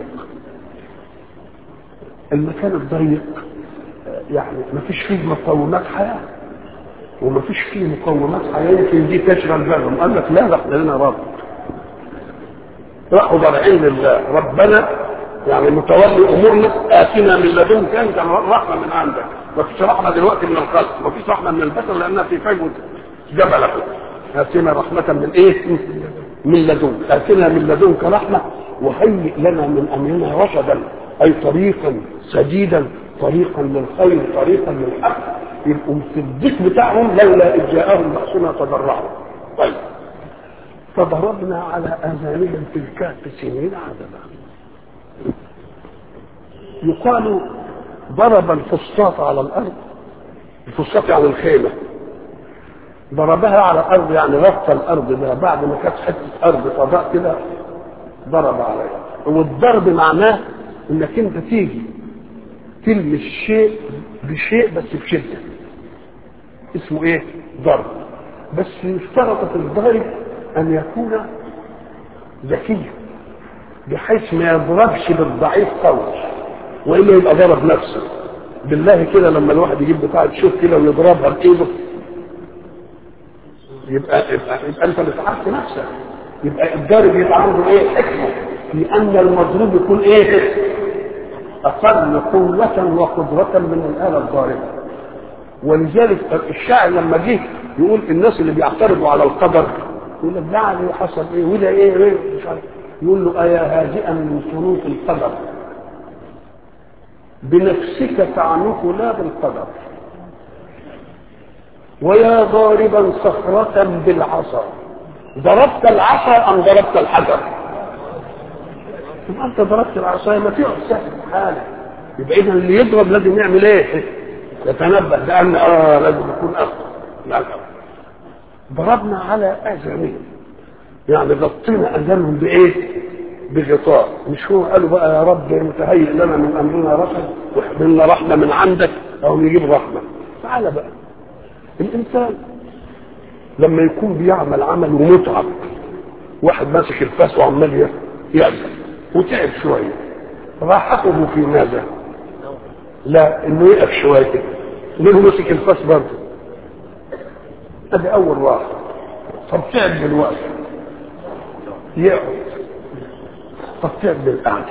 المكان الضيق يعني ما فيش فيه مقومات حياة وما فيش فيه مقومات حياة يمكن دي تشغل بالهم قال لك لا ده احنا لنا رب راحوا ضارعين لله ربنا يعني متولي امورنا اتنا من لدنك انت رحمه من عندك ما فيش رحمه دلوقتي من الخلق ما فيش رحمه من البشر لانها في فجوه جبل اتنا رحمه من ايه؟ من لدنك اتنا من لدنك رحمه وهيئ لنا من امرنا رشدا اي طريقا سديدا طريقا للخير طريقا للحق يبقوا في الذكر بتاعهم لولا اذ جاءهم باسنا تضرعوا طيب فضربنا على اذانهم في الكهف سنين عددا يقال ضرب الفسطاط على الارض الفسطاط يعني الخيمه ضربها على الارض يعني غطى الارض ده بعد ما كانت حته ارض فضاء كده ضرب عليها والضرب معناه انك انت تيجي تلمس شيء بشيء بس بشده اسمه ايه ضرب بس اشترط في الضرب ان يكون ذكيا بحيث ما يضربش بالضعيف قوي والا يبقى ضرب نفسه بالله كده لما الواحد يجيب بتاعه شوك كده ويضربها بايده يبقى يبقى, يبقى انت بتعرف نفسك يبقى الضارب يبقى عنده ايه حكمه في ان المضروب يكون ايه اقل قوه وقدره من الاله الضاربه ولذلك الشاعر لما جه يقول الناس اللي بيعترضوا على القدر يقول لك ده عليه حصل ايه وده ايه ايه مش عارف يقول له ايا هادئا من شروط القدر بنفسك تعنف لا بالقدر ويا ضاربا صخرة بالعصا ضربت العصا أم ضربت الحجر؟ يبقى أنت ضربت العصا ما تقعد ساكت حالك يبقى إذا اللي يضرب لازم يعمل إيه؟ يتنبه لأن آه لازم يكون أخطر لا لا ضربنا على أذانهم يعني غطينا أذانهم بإيه؟ بغطاء مش هو قالوا بقى يا رب انت هيئ لنا من امرنا رشد واحملنا رحمه من عندك او نجيب رحمه تعالى بقى الانسان لما يكون بيعمل عمل ومتعب واحد ماسك الفاس وعمال يعمل وتعب شويه راحته في ماذا؟ لا انه يقف شويه كده ليه ماسك الفاس برضه ادي اول راحه طب تعب دلوقتي يقعد طب تعب بالقعده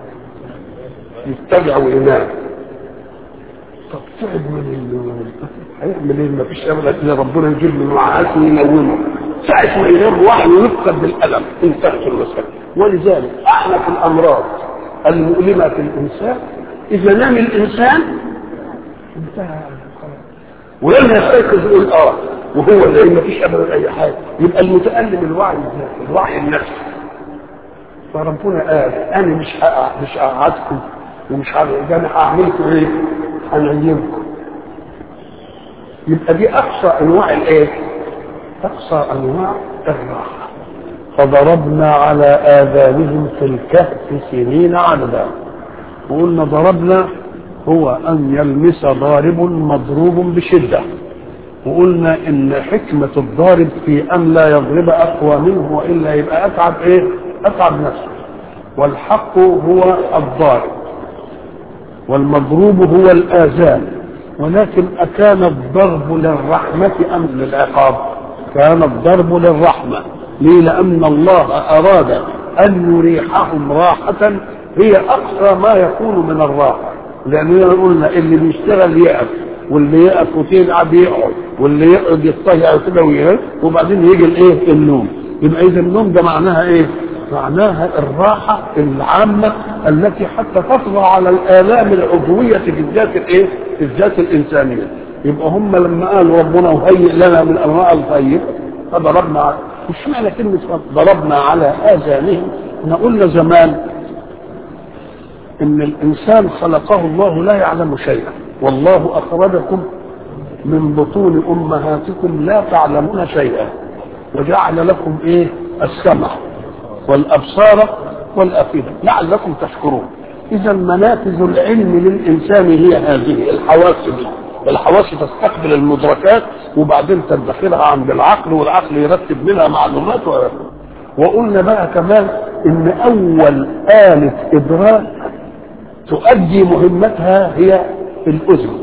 يتبع وينام طب تعب من النوم هيعمل ايه ما فيش ابدا الا ربنا يجيب له نعاس وينومه ساعة ما ينام واحد يفقد بالألم انتهت المسألة ولذلك أحلى الأمراض المؤلمة في الإنسان إذا نام الإنسان انتهى ولما يستيقظ يقول اه وهو زي ما فيش ابدا اي حاجه يبقى المتالم الوعي الذاتي الوعي النفسي فربنا قال انا مش مش هقعدكم ومش هعمل انا هعملكم ايه؟ هنعيمكم يبقى دي اقصى انواع الايه؟ اقصى انواع الراحه فضربنا على اذانهم في الكهف سنين عددا وقلنا ضربنا هو ان يلمس ضارب مضروب بشده وقلنا ان حكمه الضارب في ان لا يضرب اقوى منه والا يبقى اتعب ايه؟ اتعب نفسه والحق هو الضارب والمضروب هو الاذان ولكن أكان الضرب للرحمة أم للعقاب؟ كان الضرب للرحمة، ليه؟ لأن الله أراد أن يريحهم راحة هي أقصى ما يكون من الراحة، لأننا قلنا اللي بيشتغل يقف، واللي يقف وتلعب يقعد، واللي يقعد يضطهي كده ويهز، وبعدين يجي الإيه؟ النوم، يبقى إذا النوم ده معناها إيه؟ معناها الراحة العامة التي حتى تطغى على الآلام العضوية في الذات الإيه؟ في الذات الإنسانية. يبقى هم لما قالوا ربنا وهيئ لنا من أنواع الخير فضربنا مش معنى كلمة ضربنا على آذانهم احنا قلنا زمان إن الإنسان خلقه الله لا يعلم شيئا والله أخرجكم من بطون امهاتكم لا تعلمون شيئا وجعل لكم ايه السمع والابصار والافئده لعلكم تشكرون اذا منافذ العلم للانسان هي هذه الحواس دي الحواس تستقبل المدركات وبعدين تدخلها عند العقل والعقل يرتب منها معلومات و... وقلنا بقى كمان ان اول آلة ادراك تؤدي مهمتها هي الاذن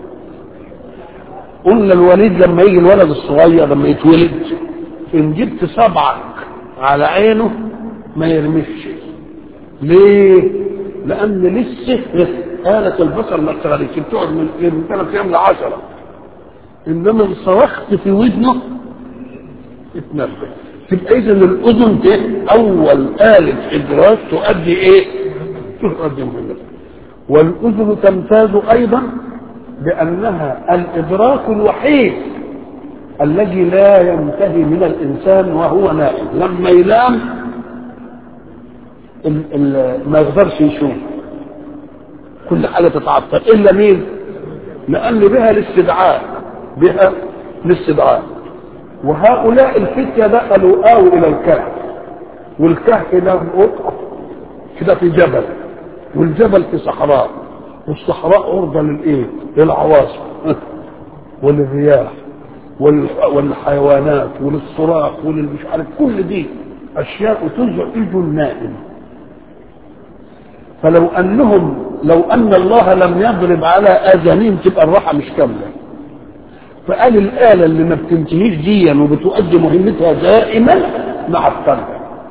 قلنا الوليد لما يجي الولد الصغير لما يتولد ان جبت صبعك على عينه ما يرمش ليه لان لسه آلة البصر ما اشتغلتش بتقعد من من ثلاث ايام لعشرة انما ان صرخت في ودنه اتنبه تبقى اذا الاذن دي اول آلة ادراك تؤدي ايه؟ تؤدي مهمتها والاذن تمتاز ايضا بانها الادراك الوحيد الذي لا ينتهي من الانسان وهو نائم لما ينام ال ال ما يقدرش يشوف كل حاجه تتعطل الا مين لان بها الاستدعاء بها الاستدعاء وهؤلاء الفتية دخلوا آووا إلى الكهف والكهف ده قطعة كده في جبل والجبل في صحراء والصحراء عرضة للإيه؟ للعواصف وللرياح والحيوانات وللصراخ وللمش عارف كل دي أشياء تزعج النائم فلو أنهم لو أن الله لم يضرب على آذانهم تبقى الراحة مش كاملة فقال الآلة اللي ما بتنتهيش ديا وبتؤدي مهمتها دائما معطلة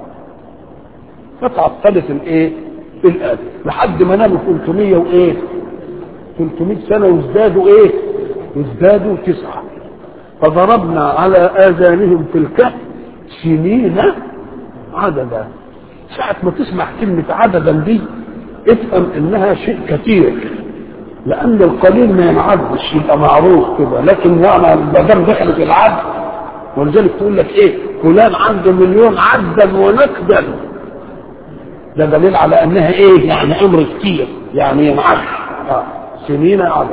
فتعطلت الايه؟ الآلة لحد ما ناموا 300 وايه؟ 300 سنة وازدادوا ايه؟ وازدادوا تسعة فضربنا على آذانهم في الكهف سنين عددا ساعة ما تسمع كلمة عددا دي افهم انها شيء كثير لان القليل ما ينعدش يبقى معروف كده لكن يعني ما دام دخلت العد ولذلك تقول لك ايه فلان عنده مليون عدا ونقدا ده دليل على انها ايه يعني امر كتير يعني ينعد آه. سنين عدد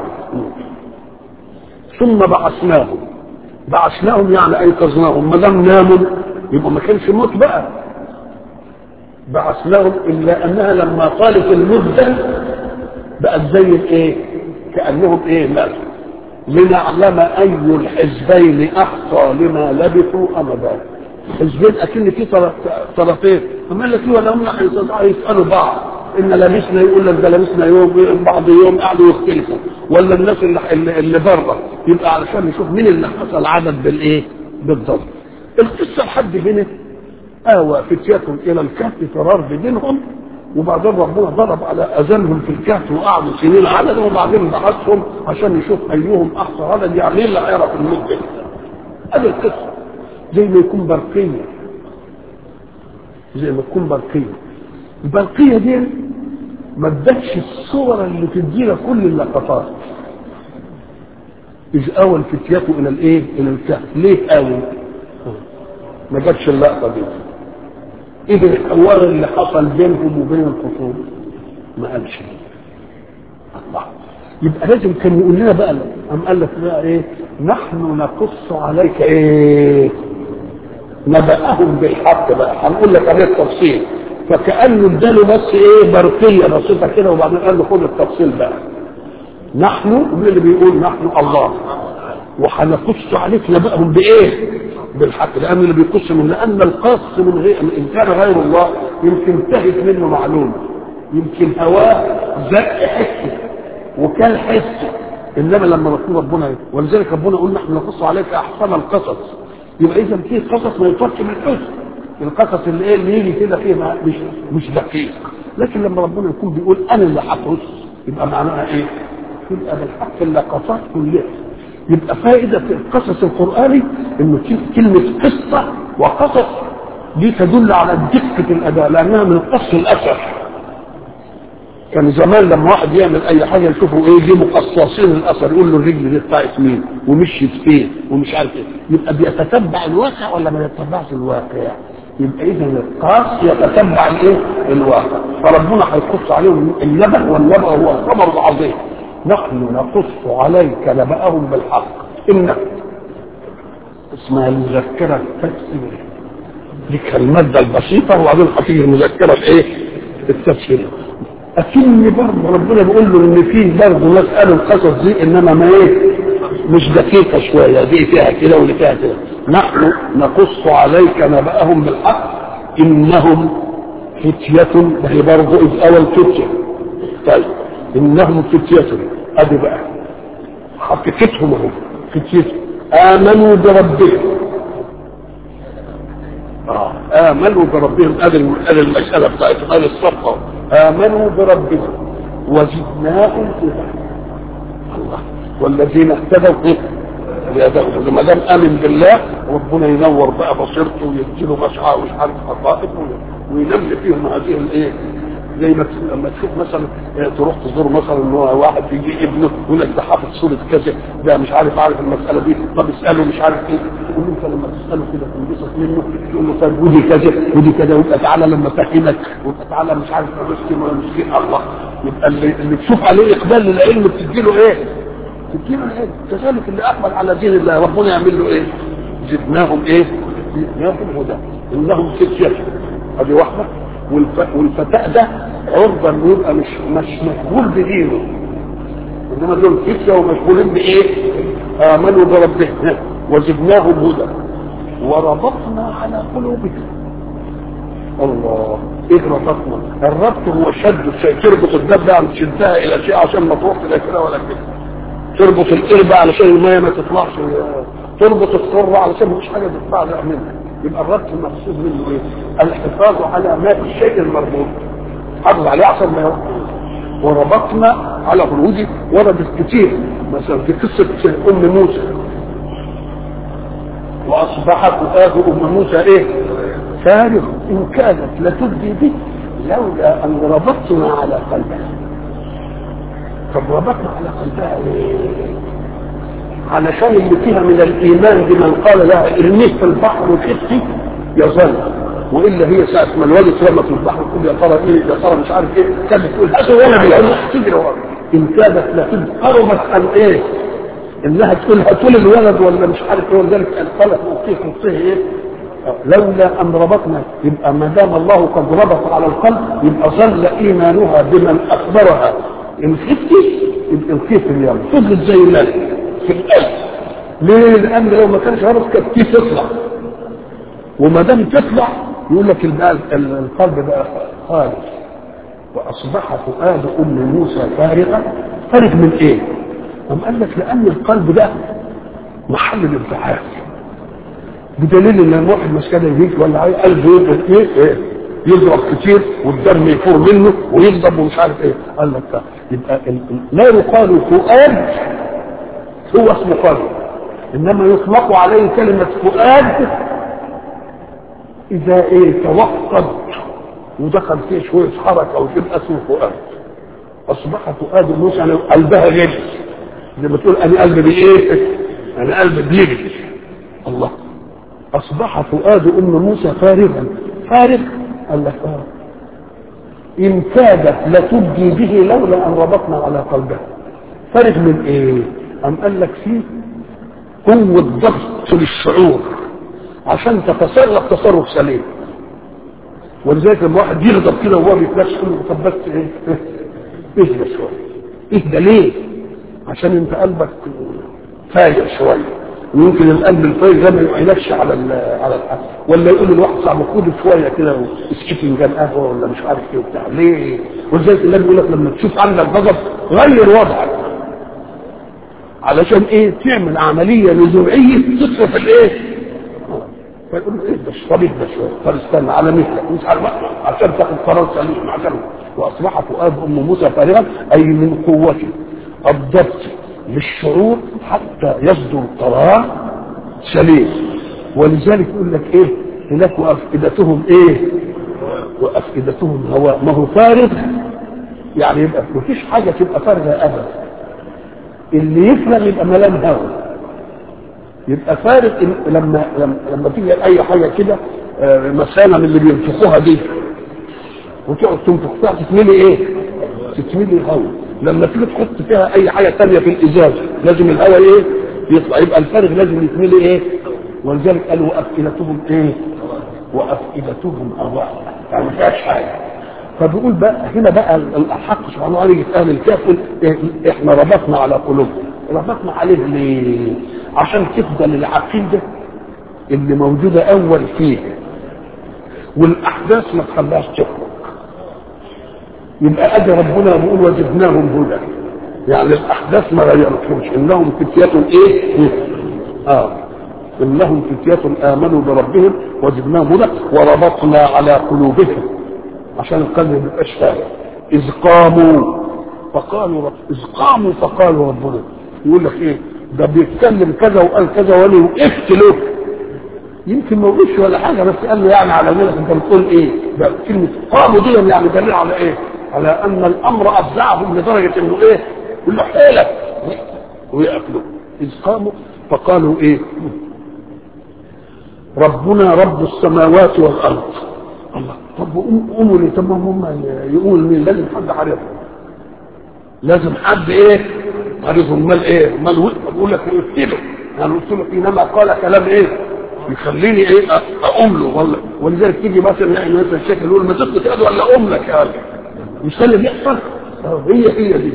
ثم بعثناهم بعثناهم يعني ايقظناهم ما دام ناموا يبقى ما كانش موت بقى بعثناهم الا انها لما طالت المده بقت زي الايه كانهم ايه ماتوا لنعلم اي الحزبين احصى لما لبثوا امدا حزبين اكن في طرفين فما قال لك ولا هم يسالوا بعض ان لبسنا يقول لك ده لبسنا يوم بعض يوم قعدوا يختلفوا ولا الناس اللي, اللي بره يبقى علشان نشوف مين اللي حصل عدد بالايه بالضبط القصه لحد هنا آوى فتيتهم إلى الكهف فرار بدينهم وبعدين ربنا ضرب على أذانهم في الكهف وقعدوا سنين عددا وبعدين بعثهم عشان يشوف أيهم أحصى عدد يعني اللي هيعرف المدة هذه القصة زي ما يكون برقية زي ما تكون برقية البرقية دي ما ادتش الصور اللي تدينا كل اللقطات إذ آوى الفتيات إلى الإيه؟ إلى الكهف ليه آوى؟ ما جاتش اللقطة دي ايه الحوار اللي حصل بينهم وبين الخصوم ما قالش الله يبقى لازم كان يقول لنا بقى قام قال لك بقى ايه نحن نقص عليك ايه نبأهم بالحق بقى هنقول لك عليه التفصيل فكأنه اداله بس ايه برقية بسيطة كده وبعدين قال له خد التفصيل بقى نحن مين اللي بيقول نحن الله وهنقص عليك نبأهم بايه بالحق لان اللي بيقص من لان القاص من غير ان كان غير الله يمكن تهت منه معلومه يمكن هواه زق حسه وكان حسه انما لما رسول ربنا ولذلك ربنا يقول نحن نقص عليك احسن القصص يبقى اذا في قصص ما يفرقش من الحسن القصص اللي ايه اللي يجي كده فيه مش مش دقيق لكن لما ربنا يكون بيقول انا اللي هقص يبقى معناها ايه؟ يبقى بالحق اللقطات كلها يبقى فائدة القصص القرآني إنه كلمة قصة وقصص دي تدل على دقة الأداء لأنها من قص الأثر كان زمان لما واحد يعمل أي حاجة يشوفوا إيه دي مقصصين الأثر يقول له الرجل دي بتاعت مين ومشيت فين ومش عارف إيه يبقى بيتتبع الواقع ولا ما يتبعش الواقع يبقى إذا القاص يتتبع الإيه الواقع فربنا هيقص عليهم النبأ والنبأ هو الخبر العظيم نحن نقص عليك نبأهم بالحق إن اسمها المذكرة التفسيرية دي كان المادة البسيطة وبعدين هتيجي المذكرة الإيه؟ التفسيرية أكن برضه ربنا بيقول له إن فيه برضه ناس قالوا القصص دي إنما ما إيه؟ مش دقيقة شوية دي فيها كده واللي فيها كده نحن نقص عليك نبأهم بالحق إنهم فتية هي برضه إذ أول فتية طيب إنهم فتية أدي بقى حقيقتهم هم فتيتهم آمنوا بربهم آه. آمنوا بربهم هذه المسألة بتاعتهم هذه الصفقة آمنوا بربهم وزدناهم هدى الله والذين اهتدوا ليدخلوا ما دام امن بالله ربنا ينور بقى بصيرته ويديله مسعى ومش عارف حقائق وينمي فيهم هذه الايه زي ما لما تشوف مثلا تروح تزور مثلا ان هو واحد يجي ابنه يقول لك ده حافظ سوره كذا ده مش عارف عارف المساله دي طب اساله مش عارف ايه تقول له انت لما تساله كده تنبسط منه تقول له طيب ودي كذا ودي كذا ويبقى تعالى لما افهمك ويبقى تعالى مش عارف مسكين ولا مسكين الله يبقى اللي, اللي تشوف عليه اقبال للعلم بتدي له ايه؟ تدي له العلم كذلك اللي اقبل على دين الله ربنا يعمل له ايه؟ زدناهم ايه؟ زدناهم هدى انهم فتيه ادي واحده والف... والفتاة ده عرضة انه يبقى مش مش مشغول بدينه انما دول فتية ومشغولين بايه؟ امنوا بربهم وزدناهم هدى وربطنا على قلوبهم الله ايه ربطنا؟ الربط هو شد الشيء تربط الدبة عن تشدها الى شيء عشان ما تروح الى كده ولا كده تربط القربة علشان المية ما تطلعش تربط الصرة علشان مفيش حاجة تطلع لها منها يبقى الربط المقصود منه ايه؟ الحفاظ على ماء الشيء المربوط حافظ عليه احسن ما يربط وربطنا على خروجه وردت كتير مثلا في قصه ام موسى واصبح فؤاد ام موسى ايه؟ فارغ ان كانت لتبدي به لولا ان ربطنا على قلبها طب ربطنا على قلبها ايه؟ علشان اللي فيها من الايمان بمن قال لها ارميه في البحر وشفتي يظل والا هي ساعه ما الولد رمى في البحر تقول يا ترى ايه يا ترى مش عارف ايه كانت تقول هذا ولدي تجري ورا ان كادت لكن قربت عن ايه؟ انها تقول هتقول الولد ولا مش عارف ايه ولذلك قالت نقطيه نقطيه ايه؟ لولا ان ربطنا يبقى ما دام الله قد ربط على القلب يبقى ظل ايمانها بمن اخبرها ان خفتي يبقى الكيف اليوم فضلت زي الملك في القلب ليه؟ لان لو ما كانش عارف كانت كيف تطلع وما دام تطلع يقول لك القلب بقى خالص واصبح فؤاد ام موسى فارغا فارغ من ايه؟ قام قال لك لان القلب ده محل الانفعال بدليل ان الواحد مسكنه يجيك ولا عايز قلبه يضرب ايه؟ ايه؟ يضرب كتير والدم يفور منه ويغضب ومش عارف ايه قال لك يبقى لا يقال فؤاد هو اسمه قلب انما يطلق عليه كلمه فؤاد اذا ايه توقد ودخل فيه شويه حركه وتبقى اسمه فؤاد اصبح فؤاد موسى يعني قلبها غلي زي ما تقول انا قلبي بايه؟ انا قلبي بيجري الله اصبح فؤاد ام موسى فارغا فارغ قال لك اه ان كادت لتبدي به لولا ان ربطنا على قلبها فارغ من ايه؟ أم قال لك فيه قوة ضغط للشعور عشان تتصرف تصرف سليم ولذلك لما واحد يغضب كده وهو بيتنفس يقول له طب بس ايه اهدى شويه اهدى ليه؟ عشان انت قلبك فايق شويه ويمكن القلب الفايق ده ما يعينكش على على الحق ولا يقول للواحد صاحبه خد شويه كده واسكت فنجان قهوه ولا مش عارف ايه وبتاع ليه؟ ولذلك النبي يقول لك لما تشوف عندك غضب غير وضعك علشان ايه تعمل عمليه نزوعيه تصرف الايه فيقول له اهدى طب اهدى شويه طب استنى على مثلك مش عارف عشان تاخد قرار سليم عشان واصبح فؤاد ام موسى فارغا اي من قوه الضبط للشعور حتى يصدر قرار سليم ولذلك يقول لك ايه هناك وافئدتهم ايه وافئدتهم هواء ما هو فارغ يعني يبقى مفيش حاجه تبقى فارغه ابدا اللي يفرغ يبقى ملام هوا يبقى فارغ لما لما, لما تيجي اي حاجه كده مسانه من اللي بينفخوها دي وتقعد تنفخ فيها تتملي ايه؟ تتملي هوا لما تيجي تحط فيها اي حاجه ثانيه في الازاز لازم الهواء ايه؟ يطلع يبقى الفارغ لازم يتملي ايه ولذلك قال وافئدتهم ايه وافئدتهم هواء يعني ما فيهاش حاجه فبيقول بقى هنا بقى الحق سبحانه وتعالى يجي في اهل الكهف احنا ربطنا على قلوبهم ربطنا عليه ليه؟ عشان تفضل العقيده اللي موجوده اول فيه والاحداث ما تخليهاش تخرج يبقى ادي ربنا بيقول وجدناهم هدى يعني الاحداث ما غيرتهمش انهم فتية ايه؟ اه انهم فتية امنوا بربهم وجدناهم هدى وربطنا على قلوبهم عشان القلب ما يبقاش فاهم اذ قاموا فقالوا رب اذ قاموا فقالوا ربنا يقول لك ايه ده بيتكلم كذا وقال كذا وانا وقفت له يمكن ما يقولش ولا حاجه بس قال له يعني على ذلك انت بتقول ايه ده كلمه قاموا دي يعني دليل على ايه على ان الامر افزعهم لدرجه انه ايه يقول له حيلك ويقفلوا اذ قاموا فقالوا ايه ربنا رب السماوات والارض الله طب قوموا لي طب هم يقول مين لازم حد عارفهم لازم حد ايه عارفهم مال ايه مال بقول لك قلت له انا قلت له حينما قال كلام ايه يخليني ايه اقوم له ولا ولذلك تيجي مثلا يعني مثلا الشيخ يقول ما تسكت يا ولا اقوم لك يا مش ده اللي بيحصل هي هي دي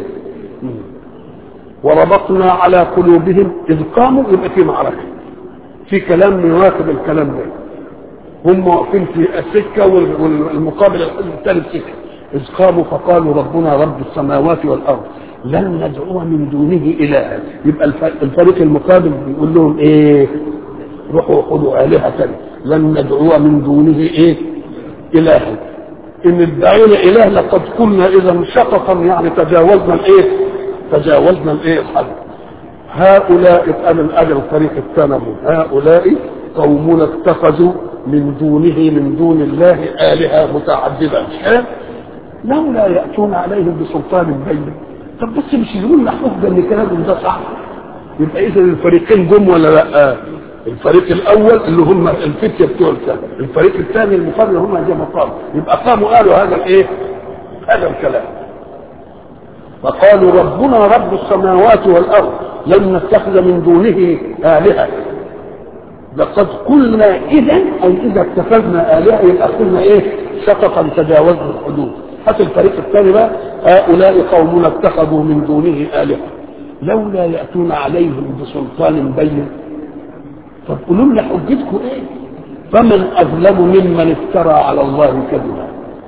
وربطنا على قلوبهم اذ قاموا يبقى في معركه في كلام يواكب الكلام ده هم واقفين في السكه والمقابل الحزب الثاني السكه اذ قاموا فقالوا ربنا رب السماوات والارض لن ندعو من دونه الها يبقى الفريق المقابل بيقول لهم ايه روحوا خذوا الهه ثانيه لن ندعو من دونه ايه الها ان ادعينا اله لقد قلنا اذا شططا يعني تجاوزنا الايه تجاوزنا الايه الحد هؤلاء قال اجل الفريق الثاني هؤلاء قومون اتخذوا من دونه من دون الله آلهة متعددة لولا يأتون عليهم بسلطان بين طب بس مش يقولوا لنا حجة ان كلامهم ده صح يبقى اذا الفريقين جم ولا لا الفريق الاول اللي هم الفتية بتوع الكلام الفريق الثاني المقابل هم زي ما قالوا يبقى قاموا قالوا هذا الايه هذا الكلام فقالوا ربنا رب السماوات والارض لن نتخذ من دونه الهه لقد قلنا اذا او اذا اتخذنا الهه يبقى قلنا ايه سقطا تجاوزنا الحدود حتى الفريق الثاني بقى هؤلاء قومنا اتخذوا من دونه الهه لولا ياتون عليهم بسلطان بين طب قولوا لنا حجتكم ايه فمن اظلم ممن افترى على الله كذبا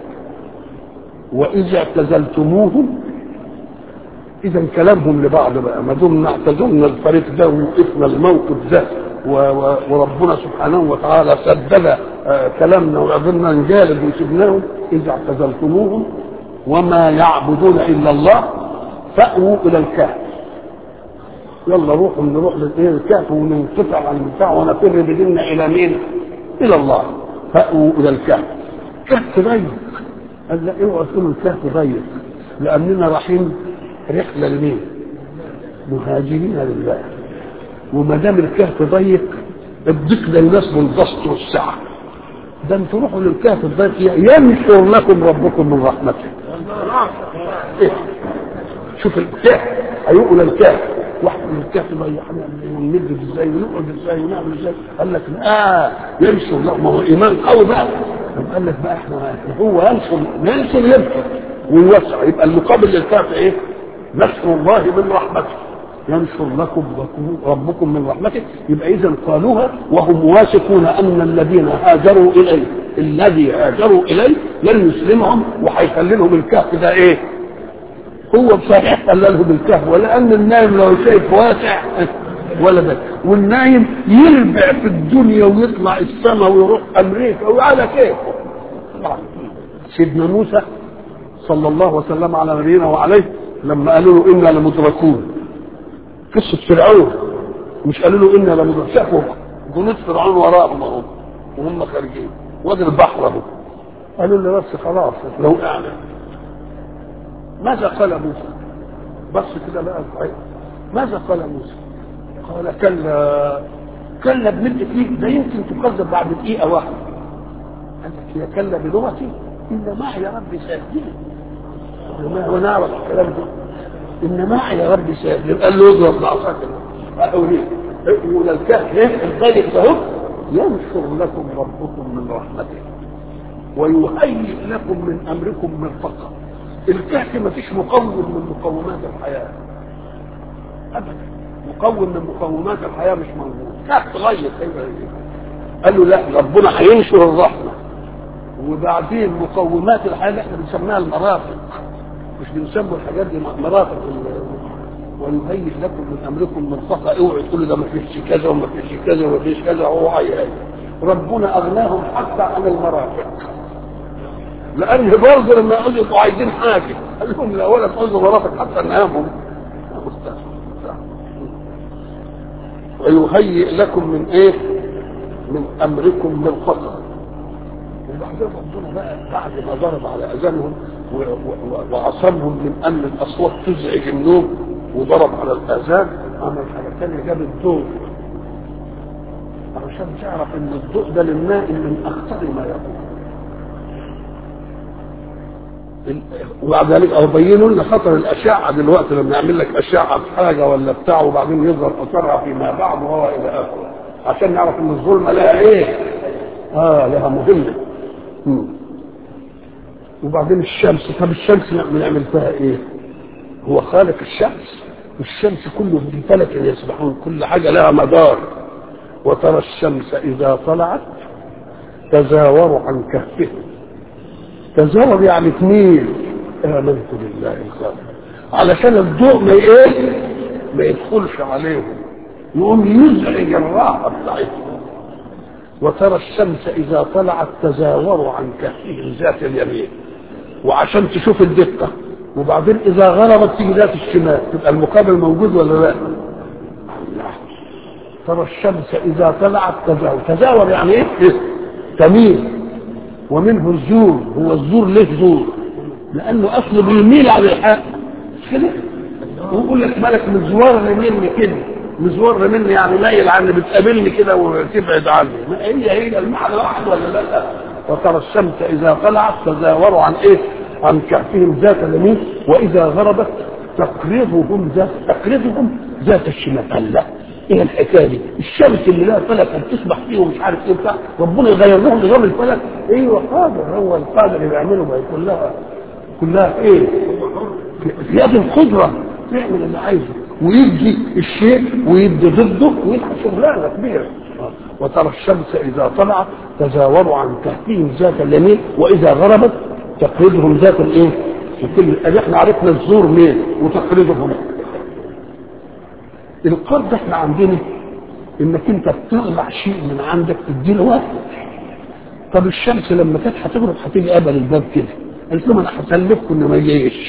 واذا اعتزلتموهم اذا كلامهم لبعض بقى ما دمنا اعتزلنا الفريق ده ووقفنا الموقف ده وربنا سبحانه وتعالى سدد كلامنا وقدرنا نجالد وسبناهم اذا اعتزلتموهم وما يعبدون الا الله فاووا الى الكهف يلا روحوا نروح للكهف وننقطع عن البتاع ونفر بديننا الى مين؟ الى الله فاووا الى الكهف كهف ضيق قال لا اوعوا تقولوا الكهف ضيق لاننا رايحين رحله لمين؟ مهاجرين لله وما دام الكهف ضيق الضيق ده يناسب البسط والسعه ده انتوا روحوا للكهف الضيق ينشر لكم ربكم من رحمته إيه؟ شوف الكهف هيقول الكهف واحد من الكهف ضيق ونمد ازاي ونقعد ازاي ونعمل ازاي قال لك اه ينشر لا ما هو ايمان قوي بقى قال لك بقى احنا هو ينشر ينشر ينشر ويوسع يبقى المقابل للكهف ايه؟ نشر الله من رحمته ينشر لكم ربكم من رحمته يبقى اذا قالوها وهم واثقون ان الذين هاجروا اليه الذي هاجروا اليه لن يسلمهم وهيخلي لهم الكهف ده ايه؟ هو بصحيح خلى لهم الكهف ولان النايم لو شايف واسع ولا ده والنايم يربع في الدنيا ويطلع السماء ويروح امريكا وعلى كيف سيدنا موسى صلى الله وسلم على نبينا وعليه لما قالوا له انا لمدركون قصه فرعون مش قالوا له انا لمدركون شافوا جنود فرعون وراءهم اهو وهم خارجين وادي البحر اهو قالوا له بس خلاص لو اعلم ماذا قال موسى بص كده بقى صحيح ماذا قال موسى قال كلا كلا بملء فيك ده يمكن تكذب بعد دقيقة واحدة قال لك هي كلا بلغتي إن معي يا ربي سيهديني ونعرف الكلام ده إن معي يا ربي سيهديني قال له اضرب بعصاك أقول يقول الكهف ايه الضيق ده هو ينشر لكم ربكم من رحمته ويهيئ لكم من امركم مرفقا الكهف ما فيش مقوم من مقومات الحياه ابدا مقوم من مقومات الحياه مش موجود كهف غير قال له لا ربنا هينشر الرحمه وبعدين مقومات الحياه اللي احنا بنسميها المرافق مش بنسموا الحاجات دي مرافق ويهيئ لكم من امركم مرفقا اوعوا تقولوا ده ما فيش كذا وما فيش كذا وما فيش كذا هو هيهيئ ربنا اغناهم حتى عن المرافق لان برضه لما يقعدوا يبقوا عايزين حاجه قال لهم لا ولا تقعدوا مرافق حتى ننامهم ويهيئ لكم من ايه من امركم مرفقا وبعدين ربنا بقى بعد ما ضرب على اذانهم وعصمهم من ان الاصوات تزعج النوم وضرب على الاذان عمل حاجه ثانيه جاب الضوء علشان تعرف ان الضوء ده للنائم من اخطر ما يكون وبعد ذلك او بينوا لنا خطر الاشعه دلوقتي لما يعمل لك اشعه في حاجه ولا بتاع وبعدين يظهر اثرها فيما بعد وهو الى اخره عشان نعرف ان الظلمه لها ايه؟ اه لها مهمه مم. وبعدين الشمس طب الشمس بنعمل فيها ايه؟ هو خالق الشمس والشمس كله في فلك يسبحون كل حاجه لها مدار وترى الشمس اذا طلعت تزاور عن كهفهم تزاور يعني تميل امنت بالله الخالق علشان الضوء ما ايه ما يدخلش عليهم يقوم يزعج الراحه بتاعتهم وترى الشمس اذا طلعت تزاور عن كهفهم ذات اليمين وعشان تشوف الدقه وبعدين اذا غربت تيجي ذات الشمال تبقى المقابل موجود ولا لا؟ ترى الشمس اذا طلعت تزاور تزاور يعني ايه؟ تميل ومنه الزور هو الزور ليه زور؟ لانه اصله بيميل على الحق مش كده؟ ويقول لك مالك مزوار مني كده مزوار مني يعني مايل عني بتقابلني كده وتبعد عني ما هي هي المعنى واحد ولا لا؟ وترى الشمس اذا طلعت تزاور عن ايه؟ عن كهفهم ذات اليمين واذا غربت تقرضهم ذات تقرضهم ذات الشمال قال لا ايه الحكايه دي؟ الشمس اللي لها فلك بتسبح فيه ومش عارف ايه بتاع ربنا يغير لهم نظام الفلك ايوه قادر هو القادر اللي بيعمله ما كلها كلها ايه؟ في يد القدره تعمل اللي عايزه ويدي الشيء ويدي ضده ويلعب شغلانه كبيره وترى الشمس اذا طلعت تزاور عن كهفهم ذات اليمين واذا غربت تقريضهم ذات الايه؟ وكل احنا عرفنا الزور مين وتقريضهم القرض احنا عندنا انك انت بتطلع شيء من عندك تديله وقت طب الشمس لما كانت هتغرب هتيجي قبل الباب كده قالت لهم انا هسلفكم انه ما يجيش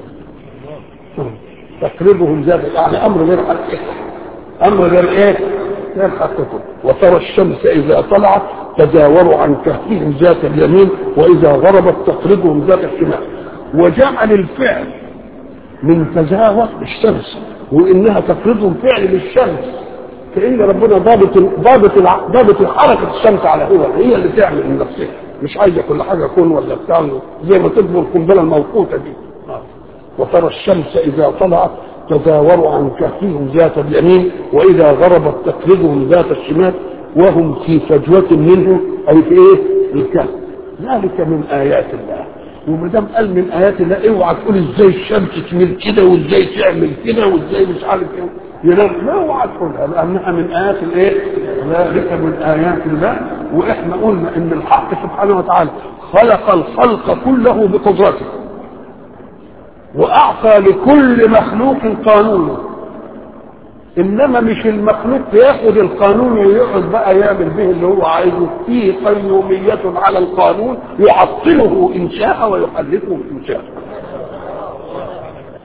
تقريبهم ذات يعني امر غير حقيقي امر غير ايه؟ غير حقيقي وترى الشمس اذا طلعت تزاوروا عن كهفهم ذات اليمين واذا غربت تقرضهم ذات الشمال وجعل الفعل من تزاور الشمس وانها تقرضهم فعل للشمس كان ربنا ضابط ضابط ضابط حركه الشمس على هو هي اللي تعمل من نفسها مش عايزه كل حاجه كون ولا بتاع زي ما تكبر القنبله الموقوته دي وترى الشمس اذا طلعت تزاور عن كهفهم ذات اليمين واذا غربت تقرضهم ذات الشمال وهم في فجوة منه أي في إيه؟ الكهف ذلك من آيات الله وما دام قال من آيات الله اوعى تقول ازاي الشمس تميل كده وازاي تعمل كده وازاي مش عارف ايه ينام لا اوعى تقولها لأنها من آيات الإيه؟ ذلك من آيات الله وإحنا قلنا إن الحق سبحانه وتعالى خلق الخلق كله بقدرته وأعطى لكل مخلوق قانونه انما مش المخلوق ياخد القانون ويقعد بقى يعمل به اللي هو عايزه فيه قيومية على القانون يعطله ان شاء ويحلفه ان شاء